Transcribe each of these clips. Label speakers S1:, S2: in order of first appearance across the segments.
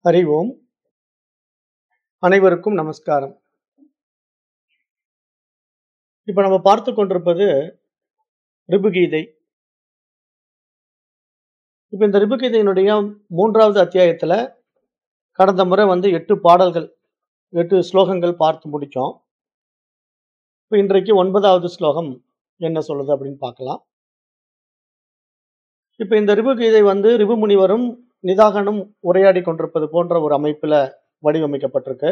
S1: ஹரி ஓம் அனைவருக்கும் நமஸ்காரம் இப்ப நம்ம பார்த்து கொண்டிருப்பது ரிபுகீதை இப்ப இந்த ரிபுகீதையினுடைய மூன்றாவது அத்தியாயத்துல கடந்த முறை வந்து எட்டு பாடல்கள் எட்டு ஸ்லோகங்கள் பார்த்து முடிச்சோம் இப்ப இன்றைக்கு ஒன்பதாவது ஸ்லோகம் என்ன சொல்லுது அப்படின்னு பார்க்கலாம் இப்ப இந்த ரிபுகீதை வந்து ரிபு முனிவரும் நிதாகனும் உரையாடி கொண்டிருப்பது போன்ற ஒரு அமைப்புல வடிவமைக்கப்பட்டிருக்கு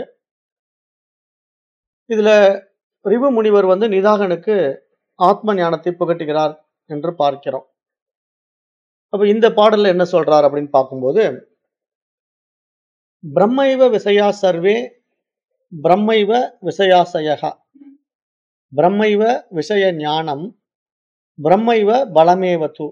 S1: இதுல ரிபு முனிவர் வந்து நிதாகனுக்கு ஆத்ம ஞானத்தை புகட்டுகிறார் என்று பார்க்கிறோம் அப்ப இந்த பாடல்ல என்ன சொல்றார் அப்படின்னு பார்க்கும்போது பிரம்மைவ விசயா சர்வே பிரம்மைவ விசயாசயகா பிரம்மைவ விஷய ஞானம் பிரம்மைவ பலமேவது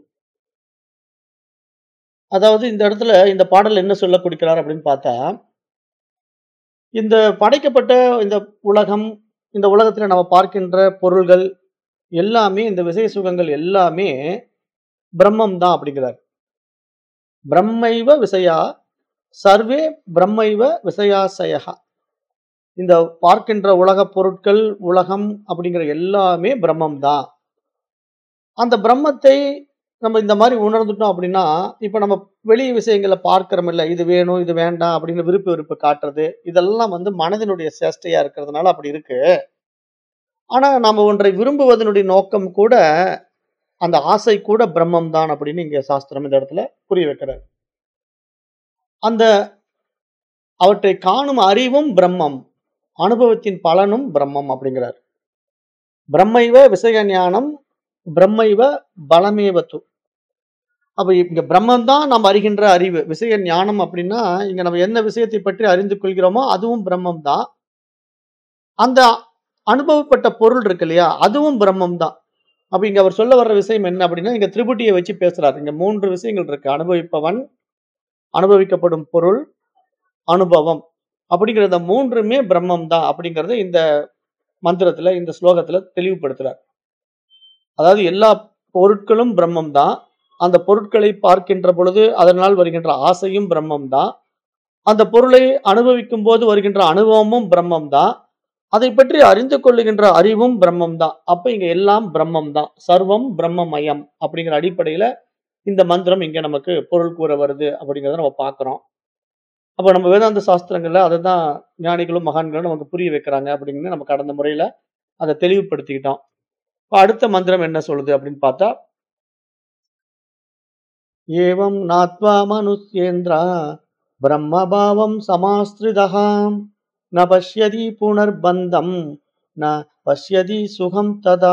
S1: அதாவது இந்த இடத்துல இந்த பாடல் என்ன சொல்ல கொடுக்கிறார் அப்படின்னு பார்த்தா இந்த படைக்கப்பட்ட இந்த உலகம் இந்த உலகத்துல நம்ம பார்க்கின்ற பொருள்கள் எல்லாமே இந்த விசய சுகங்கள் எல்லாமே பிரம்மம் தான் அப்படிங்கிறார் பிரம்மைவ விசயா சர்வே பிரம்மைவ விசயாசயா இந்த பார்க்கின்ற உலக பொருட்கள் உலகம் அப்படிங்கிற எல்லாமே பிரம்மம் தான் அந்த பிரம்மத்தை நம்ம இந்த மாதிரி உணர்ந்துட்டோம் அப்படின்னா இப்ப நம்ம வெளி விஷயங்களை பார்க்கிறோம் இல்ல இது வேணும் இது வேண்டாம் அப்படின்னு விருப்ப விருப்ப காட்டுறது இதெல்லாம் வந்து மனதினுடைய சேஷ்டையா இருக்கிறதுனால அப்படி இருக்கு ஆனா நாம ஒன்றை விரும்புவதனுடைய நோக்கம் கூட அந்த ஆசை கூட பிரம்மம் தான் அப்படின்னு இங்க சாஸ்திரம் இந்த இடத்துல புரிய வைக்கிறார் அந்த அவற்றை காணும் அறிவும் பிரம்மம் அனுபவத்தின் பலனும் பிரம்மம் அப்படிங்கிறார் பிரம்மைவ விஷய ஞானம் பிரம்மைவ பலமேவத்து அப்ப இங்க பிரம்மம் தான் நாம் அறிகின்ற அறிவு விஷய ஞானம் அப்படின்னா இங்க நம்ம என்ன விஷயத்தை பற்றி அறிந்து கொள்கிறோமோ அதுவும் பிரம்மம் தான் அந்த அனுபவப்பட்ட பொருள் இருக்கு இல்லையா அதுவும் பிரம்மம் தான் அப்ப இங்க அவர் சொல்ல வர்ற விஷயம் என்ன அப்படின்னா இங்க திரிபுட்டியை வச்சு பேசுறாரு இங்க மூன்று விஷயங்கள் இருக்கு அனுபவிப்பவன் அனுபவிக்கப்படும் பொருள் அனுபவம் அப்படிங்கிற இந்த மூன்றுமே பிரம்மம் தான் அப்படிங்கறத இந்த மந்திரத்துல இந்த ஸ்லோகத்துல தெளிவுபடுத்துறார் அதாவது எல்லா பொருட்களும் பிரம்மம் தான் அந்த பொருட்களை பார்க்கின்ற பொழுது அதனால் வருகின்ற ஆசையும் பிரம்மம் தான் அந்த பொருளை அனுபவிக்கும் போது வருகின்ற அனுபவமும் பிரம்மம் தான் அதை பற்றி அறிந்து கொள்ளுகின்ற அறிவும் பிரம்மம் தான் அப்ப இங்க எல்லாம் பிரம்மம் தான் சர்வம் பிரம்மமயம் அப்படிங்கிற அடிப்படையில இந்த மந்திரம் இங்க நமக்கு பொருள் கூற வருது அப்படிங்கிறத நம்ம பார்க்கிறோம் அப்ப நம்ம வேதாந்த சாஸ்திரங்கள்ல அதை தான் ஞானிகளும் மகான்களும் நமக்கு புரிய வைக்கிறாங்க அப்படின்னு நம்ம கடந்த முறையில அதை தெளிவுபடுத்திக்கிட்டோம் இப்ப அடுத்த மந்திரம் என்ன சொல்லுது அப்படின்னு பார்த்தா ஏவம் நாத்வா மனுஷ்யேந்திரா பிரம்மபாவம் சமாஸ்திரிதா ந பஷ்யதி புனர்பந்தம் ந பஷ்யதி சுகம் ததா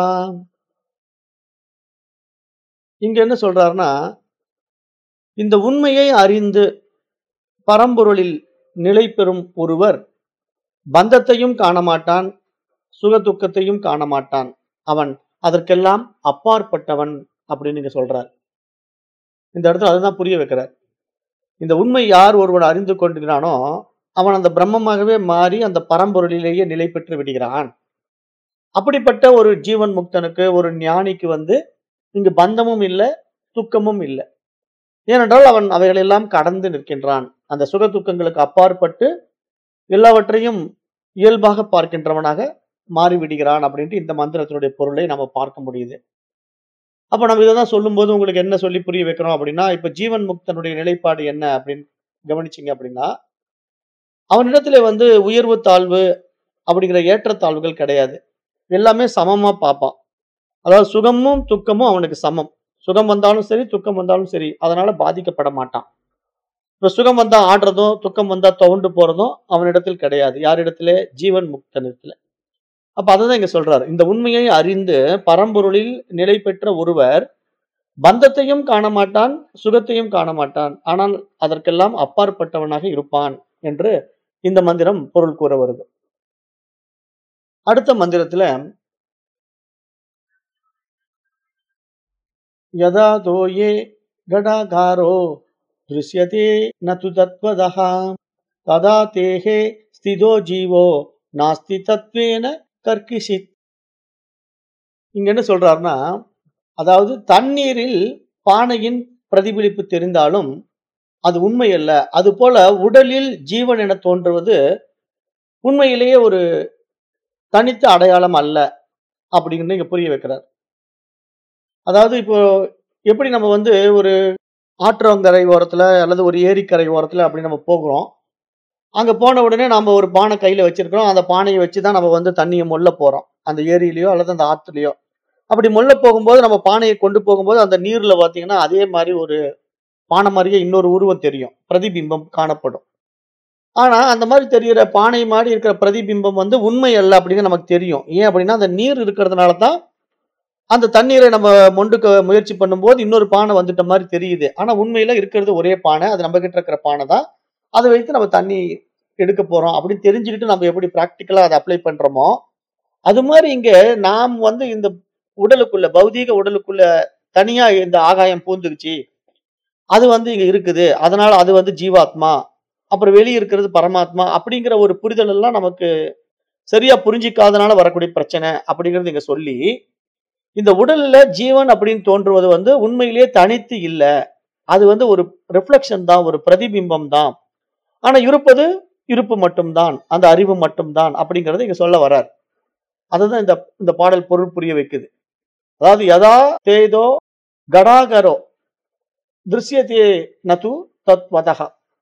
S1: இங்க என்ன சொல்றாருன்னா இந்த உண்மையை அறிந்து பரம்பொருளில் நிலை பெறும் ஒருவர் பந்தத்தையும் காண மாட்டான் சுக துக்கத்தையும் காண மாட்டான் அவன் அதற்கெல்லாம் அப்பாற்பட்டவன் அப்படின்னு இங்க சொல்றார் இந்த இடத்துல அதுதான் புரிய வைக்கிறார் இந்த உண்மை யார் ஒருவன் அறிந்து கொண்டிருக்கிறானோ அவன் அந்த பிரம்மமாகவே மாறி அந்த பரம்பொருளிலேயே நிலை பெற்று விடுகிறான் அப்படிப்பட்ட ஒரு ஜீவன் முக்தனுக்கு ஒரு ஞானிக்கு வந்து இங்கு பந்தமும் இல்லை துக்கமும் இல்லை ஏனென்றால் அவன் அவைகளெல்லாம் கடந்து நிற்கின்றான் அந்த சுக துக்கங்களுக்கு அப்பாற்பட்டு எல்லாவற்றையும் இயல்பாக பார்க்கின்றவனாக மாறிவிடுகிறான் அப்படின்ட்டு இந்த மந்திரத்தினுடைய பொருளை நம்ம பார்க்க முடியுது அப்ப நம்ம இதை தான் சொல்லும்போது உங்களுக்கு என்ன சொல்லி புரிய வைக்கிறோம் அப்படின்னா இப்ப ஜீவன் முக்தனுடைய நிலைப்பாடு என்ன அப்படின்னு கவனிச்சிங்க அப்படின்னா அவனிடத்துல வந்து உயர்வு தாழ்வு அப்படிங்கிற ஏற்றத்தாழ்வுகள் கிடையாது எல்லாமே சமமா பார்ப்பான் அதாவது சுகமும் துக்கமும் அவனுக்கு சமம் சுகம் வந்தாலும் சரி துக்கம் வந்தாலும் சரி அதனால பாதிக்கப்பட மாட்டான் இப்ப சுகம் வந்தா ஆடுறதும் துக்கம் வந்தா துவண்டு போறதும் அவனிடத்தில் கிடையாது யாரிடத்துல ஜீவன் முக்தனிடத்துல அப்ப அதை இங்க சொல்றாரு இந்த உண்மையை அறிந்து பரம்பொருளில் நிலை பெற்ற ஒருவர் பந்தத்தையும் காண மாட்டான் சுகத்தையும் காண மாட்டான் ஆனால் அதற்கெல்லாம் அப்பாற்பட்டவனாக இருப்பான் என்று இந்த மந்திரம் பொருள் கூற வருது அடுத்த மந்திரத்துல யதா தோயே கடாகாரோ திருஷ்யதே நது தத்வதः ததா தேஹே ஸ்திதோ ஜீவோ நாஸ்தி தத்வேன கர்க்கிஷித் இங்க என்ன சொல்றாருன்னா அதாவது தண்ணீரில் பானையின் பிரதிபலிப்பு தெரிந்தாலும் அது உண்மை அல்ல. அதுபோல உடலில் ஜீவன் என தோன்றுவது உண்மையிலேயே ஒரு தனித்த அடையாளம் அல்ல. அப்படிங்கிறத இங்க புரிய வைக்கிறார். அதாவது இப்போ எப்படி நம்ம வந்து ஒரு ஆற்றங்கரை ஓரத்துல அல்லது ஒரு ஏரிக்கரை ஓரத்துல அப்படி நம்ம போகிறோம். அங்க போன உடனே நாம ஒரு பானை கையில வச்சிருக்கிறோம். அந்த பானைய வச்சு தான் நம்ம வந்து தண்ணிய மொள்ள போறோம். அந்த ஏரியிலயோ அல்லது அந்த ஆத்துலயோ. அப்படி மொள்ள போகும்போது நம்ம பானைய கொண்டு போகும்போது அந்த நீர்ல பார்த்தீங்கன்னா, அதே மாரி ஒரு பானை மாரியே இன்னொரு உருவம் தெரியும். பிரதிபிம்பம் காணப்படும். ஆனா, அந்த மாரி தெரியிற பானை மாரி இருக்கிற பிரதிபிம்பம் வந்து உண்மை அல்ல அப்படின்னு நமக்கு தெரியும். ஏன் அப்படின்னா, அந்த நீர் இருக்கிறதுனால தான் அந்த தண்ணீரை நம்ம மொண்டுக்க முயற்சி பண்ணும்போது இன்னொரு பானை வந்துட்ட மாரி தெரியுது. ஆனா உண்மையில இருக்கிறது ஒரே பானை. அது நம்ம கிட்ட இருக்கிற பானை தான். அத வைத்து நம்ம தண்ணி எடுக்க போறோம் அப்படின்னு தெரிஞ்சுக்கிட்டு நம்ம எப்படி பிராக்டிகலா அத அப்ளை பண்றோமோ, அது மாரி இங்க நாம் வந்து இந்த உடலுக்குள்ள பௌதீக உடலுக்குள்ள தனியா இந்த ஆகாயம் பூந்துக்குச்சு. அது வந்து இங்க இருக்குது. அதனால அது வந்து ஜீவாத்மா. அப்புறம் வெளிய இருக்கிறது பரமாத்மா அப்படிங்கிற ஒரு புரிதல் எல்லாம் நமக்கு சரியா புரிஞ்சிக்காதனால வரக்கூடிய பிரச்சனை அப்படிங்கிறது இங்க சொல்லி, இந்த உடல்ல ஜீவன் அப்படின்னு தோன்றுவது வந்து உண்மையிலேயே தனித்து இல்ல. அது வந்து ஒரு ரிஃப்ளெக்ஷன் தான். ஒரு பிரதிபிம்பம் தான். ஆனா இருப்பது இருப்பு மட்டும் தான். அந்த அறிவு மட்டும் தான் அப்படிங்கிறத இங்க சொல்ல வரார். அதுதான் இந்த இந்த பாடல் பொருள் புரிய வைக்குது. அதாவது யதா தேதோ கடாகரோ திருஷ்யதே நது தத்வதः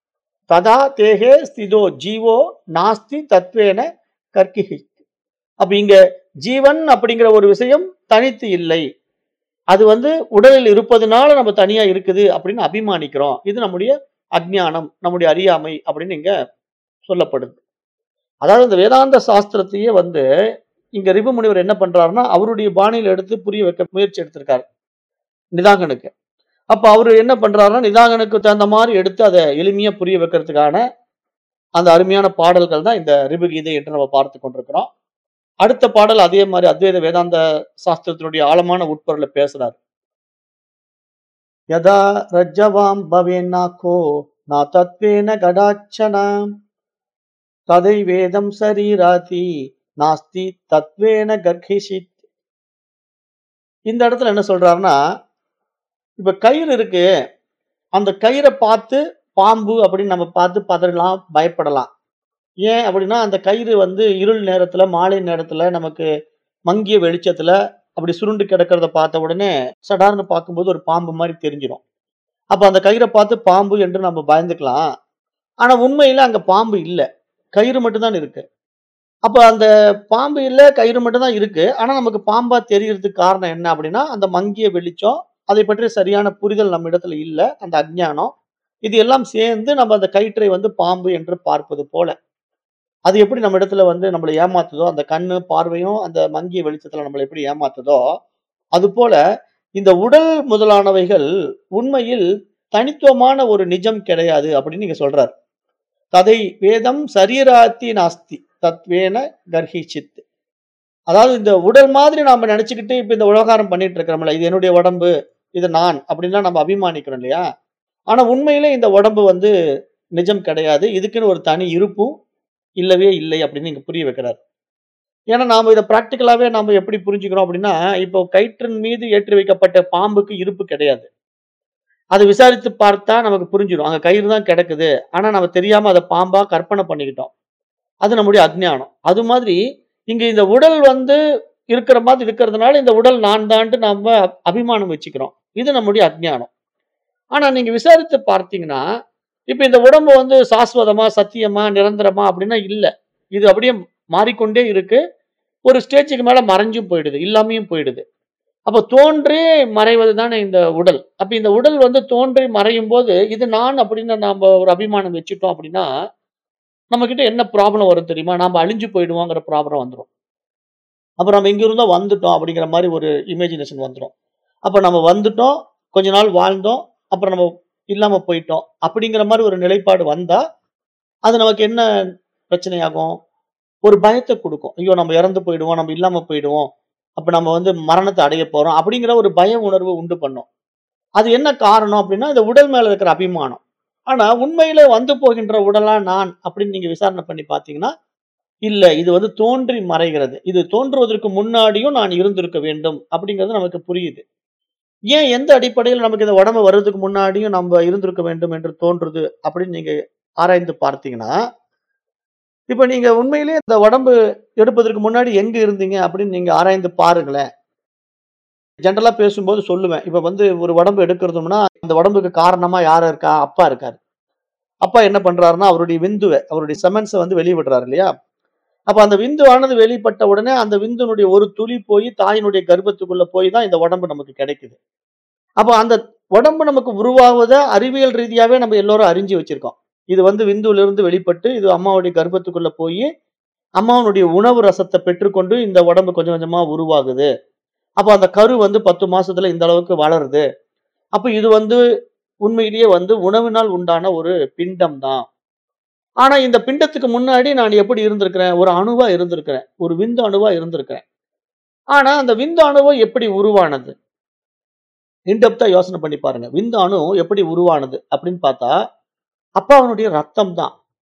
S1: ததா தேஹே ஸ்திதோ ஜீவோ நாஸ்தி தத்வேன கர்க்கிஹி. அப்ப இங்க ஜீவன் அப்படிங்கிற ஒரு விஷயம் தனித்து இல்லை. அது வந்து உடலில் இருப்பதுனால நம்ம தனியா இருக்குது அப்படின்னு அபிமானிக்கிறோம். இது நம்முடைய அஞ்ஞானம், நம்முடைய அறியாமை அப்படின்னு இங்க சொல்லப்படுது. அதாவது இந்த வேதாந்த சாஸ்திரத்தையே வந்து இங்க ரிபு முனிவர் என்ன பண்றாருன்னா, அவருடைய பாணியில எடுத்து புரிய வைக்க முயற்சி எடுத்திருக்காரு. நிதாகனுக்கு. அப்ப அவரு என்ன பண்றாருன்னா, நிதாகனுக்கு தகுந்த மாரி எடுத்து அத எளிமையா புரிய வைக்கிறதுக்கான அந்த அருமையான பாடல்கள் தான் இந்த ரிபு கீதை என்று நம்ம பார்த்துக் கொண்டிருக்கிறோம். அடுத்த பாடல் அதே மாரி அத்வைத வேதாந்த சாஸ்திரத்தினுடைய ஆழமான உட்பொருள பேசுறாரு. யதா ரஜ்ஜவாம் பவேன்னாக்கோ ந தத்வேன கடாச்சன ததைவேதம் சரீராதி நாஸ்தி தத்வேன கர்ஹிஷித். இந்த இடத்துல என்ன சொல்றாருன்னா, இப்ப கயிறு இருக்கு. அந்த கயிற பார்த்து பாம்பு அப்படின்னு நம்ம பார்த்து பதறலாம், பயப்படலாம். ஏன் அப்படின்னா, அந்த கயிறு வந்து இருள் நேரத்துல, மாலை நேரத்துல நமக்கு மங்கிய வெளிச்சத்துல அப்படி சுருண்டு கிடக்கிறத பார்த்த உடனே சடார்ன்னு பார்க்கும்போது ஒரு பாம்பு மாரி தெரிஞ்சிரும். அப்ப அந்த கயிற பார்த்து பாம்பு என்று நம்ம பயந்துக்கலாம். ஆனா உண்மையில அங்க பாம்பு இல்ல. கயிறு மட்டும் தான் இருக்கு. அப்ப அந்த பாம்பு இல்ல, கயிறு மட்டும் தான் இருக்கு. ஆனா நமக்கு பாம்பா தெரியறதுக்கு காரணம் என்ன அப்படின்னா, அந்த மங்கிய வெளிச்சம், அதை பற்றிய சரியான புரிதல் நம்மிடத்துல இல்ல. அந்த அஞ்ஞானம். இது எல்லாம் சேர்ந்து நம்ம அந்த கயிற்றை வந்து பாம்பு என்று பார்ப்பது போல. அது எப்படி நம்ம இடத்துல வந்து நம்மள ஏமாத்துதோ, அந்த கண்ணு, பார்வையும் அந்த மங்கிய வெளிச்சத்துல நம்மள எப்படி ஏமாத்துதோ, அதுபோல இந்த உடல் முதலானவைகள் உண்மையில் தனித்துவமான ஒரு நிஜம் கிடையாது அப்படின்னு இங்க சொல்றார். ததை வேதம் சரீராத்தி நாஸ்தி தத்வேன கர்ஹிச்சித். அதாவது இந்த உடல் மாதிரி நாம நினைச்சுக்கிட்டு இப்ப இந்த விவகாரம் பண்ணிட்டு இருக்கிறோம்ல, இது என்னுடைய உடம்பு, இது நான் அப்படின்லாம் நம்ம அபிமானிக்கிறோம் இல்லையா? ஆனா உண்மையிலே இந்த உடம்பு வந்து நிஜம் கிடையாது. இதுக்குன்னு ஒரு தனி இருப்பும் இல்லவே இல்லை அப்படின்னு இங்க புரிய வைக்கிறார். ஏன்னா நாம இத பிராக்டிகலாவே நாம எப்படி புரிஞ்சுக்கிறோம் அப்படின்னா, இப்போ கயிற்றின் மீது ஏற்றி வைக்கப்பட்ட பாம்புக்கு இருப்பு கிடையாது. அத விசாரித்து பார்த்தா நமக்கு புரிஞ்சிரும். அங்க கயிறு தான் கிடக்குது. ஆனா நம்ம தெரியாம அத பாம்பா கற்பனை பண்ணிக்கிட்டோம். அது நம்முடைய அஞ்ஞானம். அது மாதிரி இங்க இந்த உடல் வந்து இருக்கிற மாதிரி இருக்கிறதுனால இந்த உடல் நான் தான்ட்டு நாம அபிமானம் வச்சுக்கிறோம். இது நம்முடைய அஞ்ஞானம். ஆனா நீங்க விசாரித்து பார்த்தீங்கன்னா, இப்ப இந்த உடம்பு வந்து சாஸ்வதமா, சத்தியமா, நிரந்தரமா அப்படின்னா இல்ல. இது அப்படியே மாறிக்கொண்டே இருக்கு. ஒரு ஸ்டேஜ்க்கு மேல மறைஞ்சும் போயிடுது. இல்லாமயும் போயிடுது. அப்ப தோன்றி மறைவது தானே இந்த உடல். அப்ப இந்த உடல் வந்து தோன்றி மறையும்போது, இது நான் அப்படின்னு நாம ஒரு அபிமானம் வச்சுட்டோம் அப்படின்னா, நம்மகிட்ட என்ன ப்ராப்ளம் வரும் தெரியுமா? நாம அழிஞ்சு போயிடுவோங்கிற ப்ராப்ளம் வந்துரும். அப்ப நம்ம எங்கிருந்தோ வந்துட்டோம் அப்படிங்கிற மாரி ஒரு இமேஜினேஷன் வந்துரும். அப்ப நம்ம வந்துட்டோம், கொஞ்ச நாள் வாழ்ந்தோம், அப்புறம் நம்ம இல்லாம போயிட்டோம். அப்படிங்கிற மாரி ஒரு நிலைப்பாடு வந்தா, அது நமக்கு என்ன பிரச்சனையாகும்? ஒரு பயத்த குடுக்கும். ஐயோ! நம்ம இறந்து போயிடுவோம், நம்ம இல்லாம போயிடுவோம். அப்ப நம்ம வந்து மரணத்த அடைய போறோம். அப்படிங்கிற ஒரு பய உணர்வு உண்டு பண்ணும். அது என்ன காரணம் அப்படின்னா, இந்த உடல் மேல இருக்கிற அபிமானம். ஆனா உண்மையிலே வந்து போகின்ற உடலா நான் அப்படின்னு நீங்க விசாரணை பண்ணி பார்த்தீங்கன்னா, இல்ல இது வந்து தோன்றி மறைகிறது. இது தோன்றுவதற்கு முன்னாடியும் நான் இருந்திருக்க வேண்டும் அப்படிங்கிறது நமக்கு புரியுது. ஏன் எந்த அடிப்படையில நமக்கு இந்த உடம்பு வர்றதுக்கு முன்னாடியும் நம்ம இருந்திருக்க வேண்டும் என்று தோன்றுது அப்படின்னு நீங்க ஆராய்ந்து பார்த்தீங்கன்னா, இப்ப நீங்க உண்மையிலேயே இந்த உடம்பு எடுப்பதற்கு முன்னாடி எங்க இருந்தீங்க அப்படின்னு நீங்க ஆராய்ந்து பாருங்களேன். ஜெனரலா பேசும்போது சொல்லுவேன். இப்ப வந்து ஒரு உடம்பு எடுக்கிறதும்னா, அந்த உடம்புக்கு காரணமா யார் இருக்கா? அப்பா இருக்காரு. அப்பா என்ன பண்றாருன்னா, அவருடைய விந்துவ, அவருடைய செமன்ஸ வந்து வெளிய விடுறாரு இல்லையா? அப்ப அந்த விந்துவானது வெளிப்பட்ட உடனே, அந்த விந்துனுடைய ஒரு துளி போய் தாயினுடைய கர்ப்பத்துக்குள்ள போய் தான் இந்த உடம்பு நமக்கு கிடைக்குது. அப்ப அந்த உடம்பு நமக்கு உருவாவத அறிவியல் ரீதியாவே நம்ம எல்லோரும் அறிஞ்சு வச்சிருக்கோம். இது வந்து விந்துவிலிருந்து வெளிப்பட்டு, இது அம்மாவுடைய கர்ப்பத்துக்குள்ள போயி, அம்மாவினுடைய உணவு ரசத்த பெற்றுக்கொண்டு இந்த உடம்பு கொஞ்சம் கொஞ்சமா உருவாகுது. அப்ப அந்த கரு வந்து 10 மாசத்துல இந்த அளவுக்கு வளருது. அப்ப இது வந்து உண்மையிலேயே வந்து உணவினால் உண்டான ஒரு பிண்டம் தான். ஆனா இந்த பிண்டத்துக்கு முன்னாடி நான் எப்படி இருந்திருக்கிறேன்? ஒரு அணுவா இருந்திருக்கிறேன். ஒரு விந்து அணுவா இருந்திருக்கிறேன். ஆனா அந்த விந்து அணுவ எப்படி உருவானது? இன் டெப்த்தா யோசனை பண்ணி பாருங்க. விந்து அணு எப்படி உருவானது அப்படின்னு பார்த்தா, அப்பாவினுடைய ரத்தம் தான்.